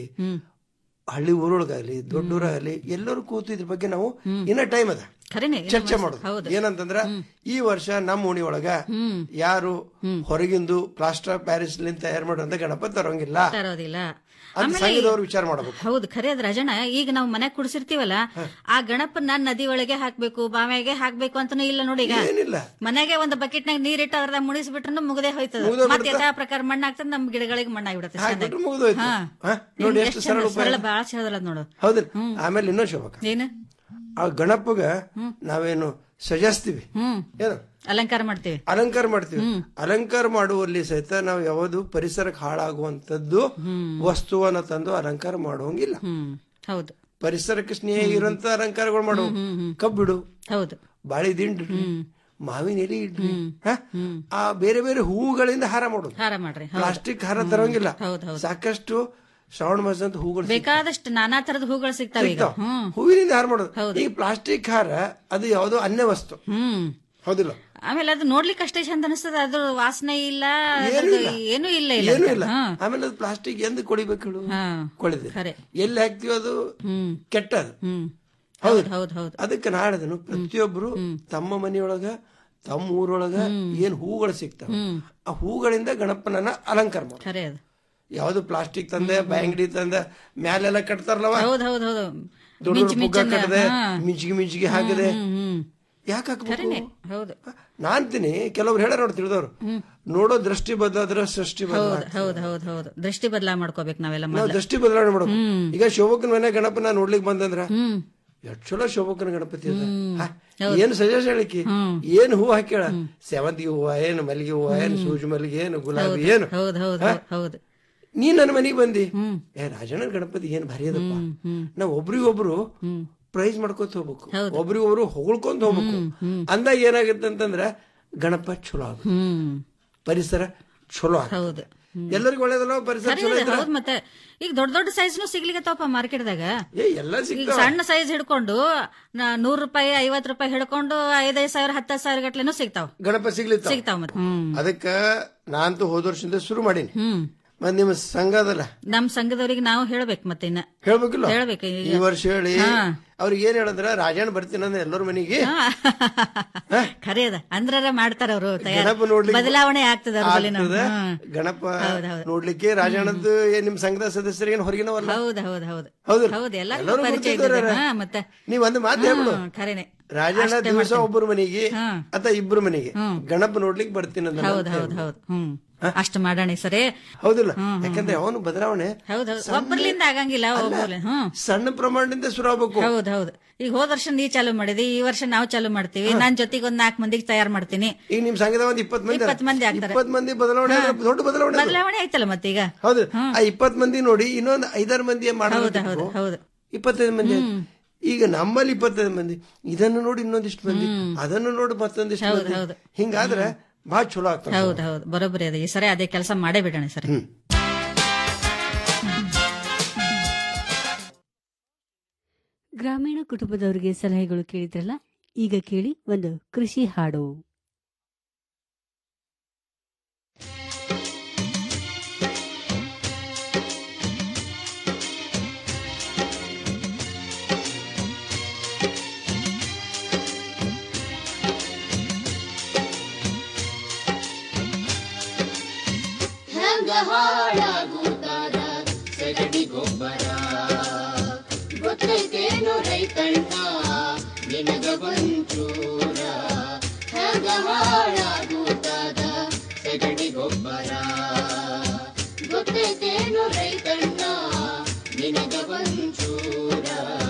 ಹಳ್ಳಿ ಊರೊಳಗಾಗ್ಲಿ ದೊಡ್ಡೂರಾಗಲಿ ಎಲ್ಲರೂ ಕೂತು ಇದ್ರ ಬಗ್ಗೆ ನಾವು ಇನ್ನ ಟೈಮ್ ಅದ ಖರೇನೆ ಚರ್ಚೆ ಮಾಡೋದು ಏನಂತಂದ್ರ ಈ ವರ್ಷ ನಮ್ಮ ಓಣಿ ಒಳಗ ಯಾರು ಹೊರಗಿಂದು ಪ್ಲಾಸ್ಟರ್ ಪ್ಯಾರಿಸ್ ಲಿಂದ ತಯಾರು ಮಾಡುವಂತ ಗಣಪತಿ ತರೋಂಗಿಲ್ಲ ತರೋದಿಲ್ಲ ಅಂತ ಆಮೇಲೆ ಸಂಘದವ್ರು ವಿಚಾರ ಮಾಡಬೇಕು ಹೌದು ಖರೆ ಅದ್ ರಾಜಣ್ಣ ಈಗ ನಾವು ಮನೆ ಕುಡಿಸಿರ್ತೀವಲ್ಲ ಆ ಗಣಪನ ನದಿ ಒಳಗೆ ಹಾಕ್ಬೇಕು ಬಾವಿಯಾಗೆ ಹಾಕ್ಬೇಕು ಅಂತಾನು ಇಲ್ಲ ನೋಡಿ ಈಗ ಏನಿಲ್ಲ ಮನೆಗೆ ಒಂದು ಬಕೆಟ್ನಾಗ ನೀರಿಟ್ಟು ಅದ್ರದಾಗ ಮುಣಿಸ್ಬಿಟ್ರು ಮುಗದೆ ಹೋಯ್ತದ ಮುಗ್ದೇ ಮತ್ತೆ ಬಿಡ್ತಾ? ಯಥಾ ಪ್ರಕಾರ ಮಣ್ಣು ಹಾಕ್ತದ ನಮ್ ಗಿಡಗಳಿಗೆ ಮಣ್ಣಾಗ್ಬಿಡತ್ತೆ ಹಾಕ್ಬಿಟ್ರೆ ಮುಗ್ದೋಯ್ತು. ಹಾ? ನೋಡಿ ಎಷ್ಟು ಸರಳ ಉಪಾಯ. ಸರಳ ಬಾಳ ಸರಳ ಅದ್ ನೋಡು ಹೌದಿಲ್ಲ ಆಮೇಲೆ ಇನ್ನೊಂದು ಶೋಭಕ ಏನು ಆ ಗಣಪಗ ನಾವೇನು ಸಜಾಸ್ತೀವಿ ಹ್ಮ್ ಏನು ಅಲಂಕಾರ ಮಾಡ್ತೀವಿ ಅಲಂಕಾರ ಮಾಡ್ತೀವಿ ಅಲಂಕಾರ ಮಾಡುವಲ್ಲಿ ಸಹಿತ ನಾವು ಯಾವುದು ಪರಿಸರಕ್ಕೆ ಹಾಳಾಗುವಂತದ್ದು ವಸ್ತುವನ್ನ ತಂದು ಅಲಂಕಾರ ಮಾಡುವಂಗಿಲ್ಲ ಹ್ಮ್ ಹೌದು ಪರಿಸರಕ್ಕೆ ಸ್ನೇಹ ಇರುವಂತ ಅಲಂಕಾರಗಳು ಮಾಡುವ ಕಬ್ಬಿಡು ಹೌದು ಬಾಳಿ ದಿಂಡು ಇಡ್ರಿ, ಮಾವಿನ ಎಲೆ ಇಡ್ರಿ ಹ? ಆ ಬೇರೆ ಬೇರೆ ಹೂವುಗಳಿಂದ ಹಾರ ಮಾಡೋದು ಹಾರ ಮಾಡ್ರಿ ಹೌದು. ಪ್ಲಾಸ್ಟಿಕ್ ಹಾರ ತರೋಂಗಿಲ್ಲ ಹೌದು, ಹೌದು. ಸಾಕಷ್ಟು ಶ್ರಾವಣ ಮಾಸದಂತ ಹೂಗಳು ಸಿಗ್ತಾವೆ. ಬೇಕಾದಷ್ಟು ನಾನಾ ತರದ ಹೂಗಳು ಸಿಗ್ತಾವ ಈಗ ಸಿಗ್ತಾವ. ಹ್ಮ್ ಹೂವಿನಿಂದ ಹಾರ ಮಾಡೋದು ಈ ಪ್ಲಾಸ್ಟಿಕ್ ಹಾರ ಅದು ಯಾವುದೋ ಅನ್ಯ ವಸ್ತು ಹ್ಮ್ ಹೌದಿಲ್ಲ ಆಮೇಲೆ ಅದು ನೋಡ್ಲಿಕ್ಕೆ ಅಷ್ಟೇ ಚಂದ ಅನಿಸ್ತದ ಅದ್ರ ವಾಸನೆ ಇಲ್ಲ ಏನೂ ಅದ್ರದ್ದು ಇಲ್ಲ. ಏನೂ ಇಲ್ಲ ಇಲ್ಲ ಏನೂ ಅದಕ್ಕೆ. ಇಲ್ಲ ಹಾ. ಆಮೇಲೆ ಅದು ಪ್ಲಾಸ್ಟಿಕ್ ಎಂದು ಕೊಡಿಬೇಕು ಹೇಳು ಹಾ. ಕೊಳಿದೆ ಖರೆ. ಎಲ್ಲಿ ಹಾಕ್ತಿವಿ ಅದು ಕೆಟ್ಟದು ಹ್ಮ್ ಹೌದು ಹೌದು ಹೌದು ಅದಕ್ಕೆ ನಾಡದನು ಪ್ರತಿಯೊಬ್ರು ತಮ್ಮ ಮನೆಯೊಳಗ ತಮ್ಮ ಊರೊಳಗ ಏನ್ ಹೂಗಳು ಸಿಗ್ತಾವ ಆ ಹೂಗಳಿಂದ ಗಣಪನನ್ನ ಅಲಂಕಾರ ಮಾಡ ಖರೆ ಅದು ಯಾವ್ದು ಪ್ಲಾಸ್ಟಿಕ್ ತಂದೆ ಬ್ಯಾಂಗಡಿ ತಂದೆ ಮ್ಯಾಲೆಲ್ಲ ಕಟ್ತಾರಲ್ಲವ ಹೌದು ಹೌದು ಹೌದು ದೊಡ್ಡ ಮಿಂಚು ಪುಗ್ಗ ಮಿಂಚನ್ನ, ಕಟ್ಟದೆ ಹಾ. ಮಿಂಚಿಗೆ ಮಿಂಚಿಗೆ ಹಾಕದೆ ಯಾಕೆ ಖರೇನೆ ಹಾಕ್ಬೇಕು ಹೌದು ನಾನ್ತೀನಿ ಕೆಲವ್ರು ಹೇಳ ನೋಡಿ ತಿಳಿದವ್ರು ನೋಡೋ ದೃಷ್ಟಿ ಬದಲಾದ್ರ ಸೃಷ್ಟಿ ಬದಲ ಹೌದು ಹೌದು ಹೌದು ಹೌದು ದೃಷ್ಟಿ ಬದಲಾ ಮಾಡ್ಕೋಬೇಕು ನಾವೆಲ್ಲ ನಾವು ಮೊದ್ಲು. ದೃಷ್ಟಿ ಬದಲಾವಣೆ ಮಾಡ್ಬೇಕು ಈಗ ಶೋಭಕನ ಮನೆ ಗಣಪನ ನೋಡ್ಲಿಕ್ ಬಂದಂದ್ರ ಹ್ಮ್ ಎಷ್ಟ್ ಚಲೋ ಶೋಭಕನ ಗಣಪತಿ ಅದ ಹಾ, ಏನ್ ಸಜೆಸ್ಟ್ ಹೇಳಿಕಿ ಏನ್ ಹೂ ಹಾಕ್ಯಾಳ ಸೇವಂತಿಗೆ ಹೂವ ಏನ್ ಮಲ್ಲಿಗೆ ಹೂವ ಏನ್ ಸೂಜಿ ಮಲ್ಲಿಗೆ ಏನು ಗುಲಾಬಿ ಏನು ಹೌದು ಹೌದು ಹಾ? ಹೌದು ನೀ ನನ್ನ ಮನೆಗೆ ಬಂದಿ ಏ ರಾಜಣ್ಣನ ಗಣಪತಿ ಏನ್ ಭಾರಿ ಅದಪ್ಪ ನಾವ್ ಒಬ್ರಿಗೊಬ್ರು ಪ್ರೈಸ್ ಮಾಡ್ಕೊತ ಹೋಗ್ಬೇಕು ಒಬ್ರಿಗೊಬ್ರು ಹೊಗಳ್ಕೊಂತ ಹೋಗ್ಬೇಕು ಅಂದಾಗ ಏನಾಗುತ್ತೆ ಅಂತಂದ್ರ ಗಣಪ ಚಲೋ ಆಗ ಹ್ಮ್ ಪರಿಸರ ಚಲೋ ಆಗ ಹೌದು ಎಲ್ಲರಿಗೂ ಒಳ್ಳೇದಲ್ಲ ಪರಿಸರ ಖರೆ ಚಲೋ ಇದೆ, ಇದ್ರ ಹೌದು ಮತ್ತೆ ಈಗ ದೊಡ್ಡ ದೊಡ್ಡ ಸೈಜ್ನು ಸಿಗ್ಲಿಕತ್ತವಪ್ಪ ಮಾರ್ಕೆಟ್ದಾಗ ಏ ಎಲ್ಲ ಈಗ ಸಿಗ್ತಾವ ಸಣ್ಣ ಸೈಜ್ ಹಿಡ್ಕೊಂಡು ನಾ- ನೂರ್ ರೂಪಾಯಿ ಐವತ್ ರೂಪಾಯಿ ಹಿಡ್ಕೊಂಡು ಐದೈದ್ ಸಾವಿರ ಹತ್ತ ಸಾವಿರ ಗಟ್ಲೆನೂ ಸಿಗ್ತಾವ ಗಣಪ ಸಿಗ್ಲಿತ್ತ ಸಿಗ್ತಾವ ಮತ್ತೆ ಹ್ಮ್ ಅದಕ್ಕ ನಾನಂತೂ ಹೋದ ವರ್ಷದಿಂದ ಶುರು ಮಾಡೀನಿ ಹ್ಮ್ ಮತ್ ನಿಮ್ಮ ಸಂಘ ಅದಲ್ಲ ನಮ್ ಸಂಘದವ್ರಿಗೆ ನಾವು ಹೇಳ್ಬೇಕು ಮತ್ತೆ ಇನ್ನ ಹೇಳ್ಬೇಕಿಲ್ಲ ಹೇಳ್ಬೇಕು ಈಗ. ಈ ವರ್ಷ ಹೇಳಿ ಹಾ. ಅವ್ರಿಗೆ ಏನ್ ಹೇಳಂದ್ರ ರಾಜಣ್ಣ ಬರ್ತೀನಿ ಅಂದ್ರೆ ಎಲ್ಲರ ಮನೆಗೆ ಖರೆ ಅದ ಅಂದ್ರ ಮಾಡ್ತಾರ ಅವರು ಗಣಪ ನೋಡ್ಲಿಕ್ಕೆ ಬದಲಾವಣೆ ಆಗ್ತದ ಅವ್ರ ಬಲಿನ. ಆಗ್ತದ. ಹ್ಮ್. ಗಣಪ ಹೌದ್ ಹೌದ್. ನೋಡ್ಲಿಕ್ಕೆ ರಾಜಣ್ಣದ್ದು ಏನ್ ನಿಮ್ ಸಂಘದ ಸದಸ್ಯರಿಗೆ ಏನ್ ಹೊರಗಿನವಲ್ಲ ಹೌದ್ ಹೌದ್ ಹೌದ್ ಹೌದು ಹೌದು ಎಲ್ಲರಿಗೂ ಎಲ್ಲರೂ ಪರಿಚಯ ಗುರ್ತಿದ್ದವ್ರು ಇದ್ದಿದೆ. ಯಾರ? ಹಾ, ಮತ್ತೆ ನೀವ್ ಒಂದು ಮಾತು ಹೇಳ್ಬಿಡು ಹ್ಮ್, ಖರೇನೆ ರಾಜಣ್ಣ ಅಷ್ಟೇ ದಿವಸ ಮಾಡ್ತೀನಿ. ಒಬ್ಬರ ಮನೆಗೆ ಅಥವಾ ಇಬ್ರು ಮನೆಗೆ ಗಣಪ ನೋಡ್ಲಿಕ್ಕೆ ಬರ್ತೀನಿ ಅಂತ ಹೌದ್ ಹೌದ್ ಹೌದ್ ಹ್ಮ್ ಅಷ್ಟು ಮಾಡೋಣ ಈ ಸರಿ ಹೌದಿಲ್ಲ ಯಾಕಂದ್ರೆ ಅವನು ಬದಲಾವಣೆ ಹೌದ್ ಹೌದ್ ಒಬ್ಬರ್ಲಿಂದ ಆಗಂಗಿಲ್ಲ ಒಬ್ಬರ್ಲಿ ಹ್ಮ್ ಸಣ್ಣ ಪ್ರಮಾಣದಿಂದ ಶುರು ಆಗ್ಬೇಕು ಹೌದ್ ಹೌದ್ ಈಗ ಹೋದ ವರ್ಷ ನೀ ಚಾಲು ಮಾಡಿದಿ ಈ ವರ್ಷ ನಾವು ಚಾಲು ಮಾಡ್ತೀವಿ ನಾನ್ ಜೊತೆಗೆ ಒಂದ್ ನಾಲ್ಕು ಮಂದಿಗೆ ತಯಾರು ಮಾಡ್ತೀನಿ ಈಗ ನಿಮ್ ಸಂಘದ ಒಂದ್ ಇಪ್ಪತ್ ಮಂದಿ ಇಪ್ಪತ್ ಮಂದಿ ಆಗ್ತಾರೆ. ಇಪ್ಪತ್ ಮಂದಿ ಬದಲಾವಣೆ ಅಂದ್ರೆ ದೊಡ್ಡ ಬದಲಾವಣೆ ಅದು. ಬದಲಾವಣೆ ಆಯ್ತಲ್ಲ ಮತ್ತೆ ಈಗ ಹೌದು ಆ ಇಪ್ಪತ್ ಮಂದಿ ನೋಡಿ ಇನ್ನೊಂದು ಐದಾರು ಮಂದಿ ಹೌದ್ ಮಾಡೋದು ಹೌದ್ ಹೌದು ಇಪ್ಪತ್ತೈದು ಮಂದಿ ಆಯ್ತು. ಈಗ ನಮ್ಮಲ್ಲಿ ಇಪ್ಪತ್ತೈದು ಮಂದಿ ಇದನ್ನು ನೋಡಿ ಇನ್ನೊಂದಿಷ್ಟು ಮಂದಿ ಅದನ್ನು ನೋಡಿ ಮತ್ತೊಂದಿಷ್ಟು ಹೌದ್ ಮಂದಿ ಹೌದ್. ಹಿಂಗಾದ್ರೆ ಬಹಳ ಚಲೋ ಆಗ್ತದೆ ಹೌದ್ ಹೌದ್ ಬರೋಬ್ಬರಿ ಅದ ಈ ಸರಿ ಅದೇ ಕೆಲಸ ಮಾಡೇ ಬಿಡೋಣ ಸರಿ ಗ್ರಾಮೀಣ ಕುಟುಂಬದವರಿಗೆ ಸಲಹೆಗಳು ಕೇಳಿದ್ರಲ್ಲ ಈಗ ಕೇಳಿ ಒಂದು ಕೃಷಿ ಹಾಡು ಹಾಳಾಗುತ್ತಾದ ಸೆಗಣಿ ಗೊಬ್ಬರ ಗೊತ್ತೈತೇನು ರೈತಣ್ಣ ನಿನಗ ಒಂಚೂರ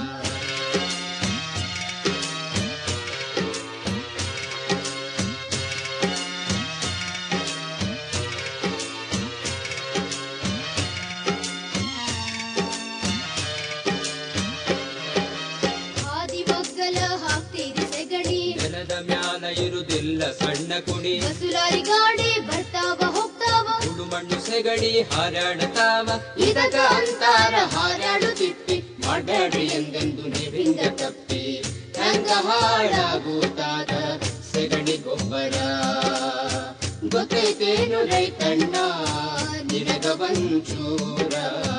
ಆದಿಮಗ್ಗಲ ಹಾಕ್ತೀರಿ ಸೆಗಣಿ ನೆಲದ ಮ್ಯಾಲ ಇರುದಿಲ್ಲ ಸಣ್ಣ ಕುಣಿ ಬಸುಲಾರಿ ಗಾಡಿ ಬರ್ತಾವ ಹೋಗ್ತಾವ ಉಡು ಮಣ್ಣು ಸೆಗಣಿ ಹಾರಾಡತಾವ ಇದಕ ಅಂತಾರ ಹಾರಾಡು ತಿಪ್ಪಿ ಮಾಡಬೇಡ್ರಿ ಎಂದೆಂದು ನೀವಿಂದ ತಪ್ಪಿ ಹೆಂಗ ಹಾಳಾಗುತ್ತಾದ ಸೆಗಣಿ ಗೊಬ್ಬರ ಗೊತ್ತೈತೇನು ರೈತಣ್ಣ ನಿನಗ ಒಂಚೂರ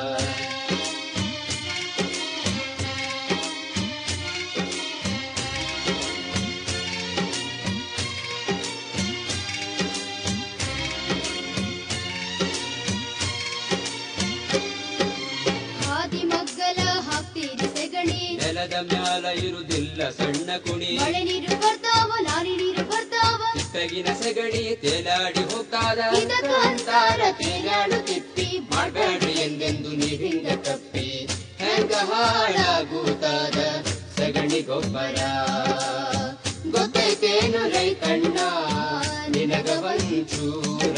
ಆದಿಮಗ್ಗಲ ಹಾಕ್ತೀರಿ ಸೆಗಣಿ ನೆಲದ ಮ್ಯಾಲ ಇರುದಿಲ್ಲ ಸಣ್ಣ ಕುಣಿ ಮಳೆ ನೀರು ಬರ್ತಾವ ಲಾರಿ ನೀರು ಬರ್ತಾವ ತೆಗಿನ ಸೆಗಣಿ ತೇಲಾಡಿ ಹೋಗ್ತಾದ ಇದಕ ಅಂತಾರ ತೇಲಾಡು ತಿಪ್ಪಿ ಮಾಡಬೇಡ್ರಿ ಎಂದೆಂದು ನೀವಿಂದ ತಪ್ಪಿ ಹೆಂಗ ಹಾಳಾಗುತ್ತಾದ ಸಗಣಿ ಗೊಬ್ಬರ ಗೊತ್ತೈತೇನು ರೈತಣ್ಣ ನಿನಗ ಒಂಚೂರ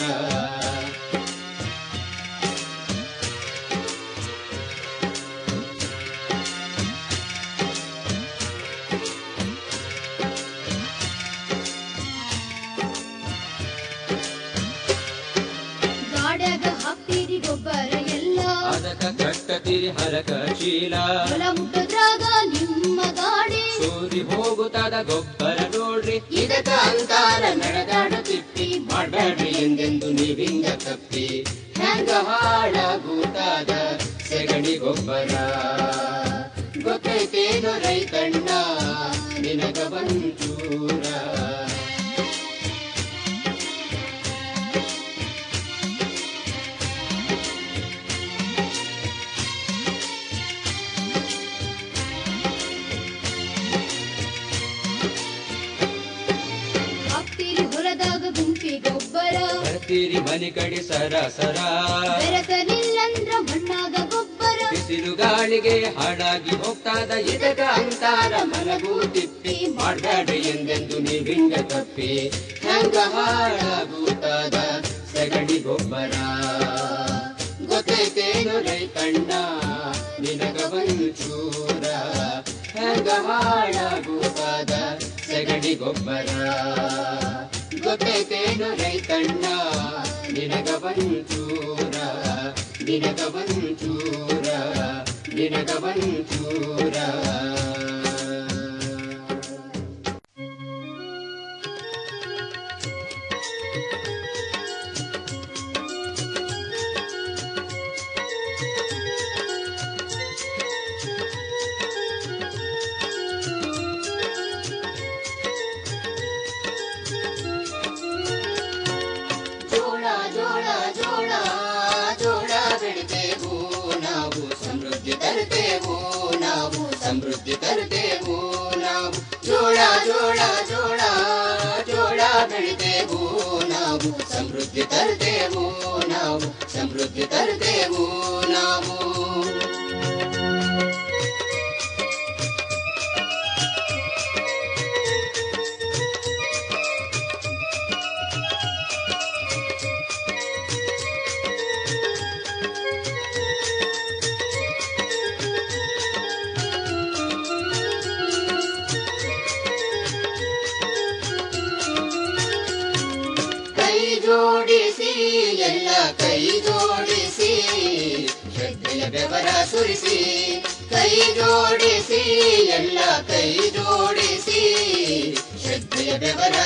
ಗಾಡ್ಯಾಗ ಹಾಕ್ತೀರಿ ಗೊಬ್ಬರ ಎಲ್ಲ ಅದಕ್ಕ ಕಟ್ಟತಿರಿ ಹರಕ ಚೀಲ ಹೊಲ ಮುಟ್ಟದ್ರಾಗ ನಿಮ್ಮ ಗಾಡಿ ಸೂರಿ ಹೋಗುತ್ತಾದ ಗೊಬ್ಬರ ನೋಡ್ರಿ ಇದಕ ಅಂತಾರ ನಡೆದಾಡು ತಿಪ್ಪಿ ಮಾಡಬೇಡ್ರಿ ಎಂದೆಂದು ನೀವಿಂದ ತಪ್ಪಿ ಹೆಂಗ ಹಾಳಾಗುತ್ತಾದ ಸೆಗಣಿ ಗೊಬ್ಬರ ಗೊತ್ತೈತೇನು ರೈತಣ್ಣ ನಿನಗ ಒಂಚೂರ ಹಾಕ್ತೀರಿ ಹೊಲದಾಗ ಗುಂಪಿ ಗೊಬ್ಬರ ಬರ್ತೀರಿ ಮನೆ ಕಡೆ ಸರ ಸರ ಬೆರೆತಲಿಲ್ಲಂದ್ರ ಮಣ್ಣಾಗ ಗೊಬ್ಬರ ಬಿಸಿಲು ಗಾಳಿಗೆ ಹಾಳಾಗಿ ಹೋಗ್ತಾದ ಇದಕ ಅಂತಾರ ಮಲಗು ತಿಪ್ಪಿ ಮಾಡಬೇಡ್ರಿ ಎಂದೆಂದು ನೀವಿಂದ ತಪ್ಪಿ ಹೆಂಗ ಹಾಳಾಗುತ್ತಾದ ಸಗಣಿ ಗೊಬ್ಬರ ಗೊತ್ತೈತೇನು ರೈತಣ್ಣ ನಿನಗ ಒಂಚೂರ ಹೆಂಗ ಹಾಳಾಗುತ್ತಾದ ಸಗಣಿ ಗೊಬ್ಬರ ಗೊತ್ತೈತೇನು ರೈತಣ್ಣ ನಿನಗ ಒಂಚೂರ ನಿನಗ ಒಂಚೂರ ನಿನಗ ಒಂಚೂರ ಜೋಳ ಜೋಳ ಜೋಳ ಜೋಳ ಬೆಳಿತೇವು ನಾವು ಸಮೃದ್ಧಿ ತರುತ್ತೇವು ನಾವು ಸಮೃದ್ಧಿ ತರುತ್ತೇವು ನಾವು ಜೋಳ ಜೋಳ ಜೋಳ ಜೋಳ ಬೆಳಿತೇವು ನಾವು ಸಮೃದ್ಧಿ ತರುತ್ತೇವು ನಾವು ಸಮೃದ್ಧಿ ತರುತ್ತೇವು ನಾವು ಕೈ ಜೋಡಿಸಿ ಎಲ್ಲ ಕೈ ಜೋಡಿಸಿ ಶ್ರದ್ಧೆಯ ಬೆವರ ಸುರಿಸಿ ಕೈ ಜೋಡಿಸಿ ಎಲ್ಲ ಕೈ ಜೋಡಿಸಿ ಶ್ರದ್ಧೆಯ ಬೆವರ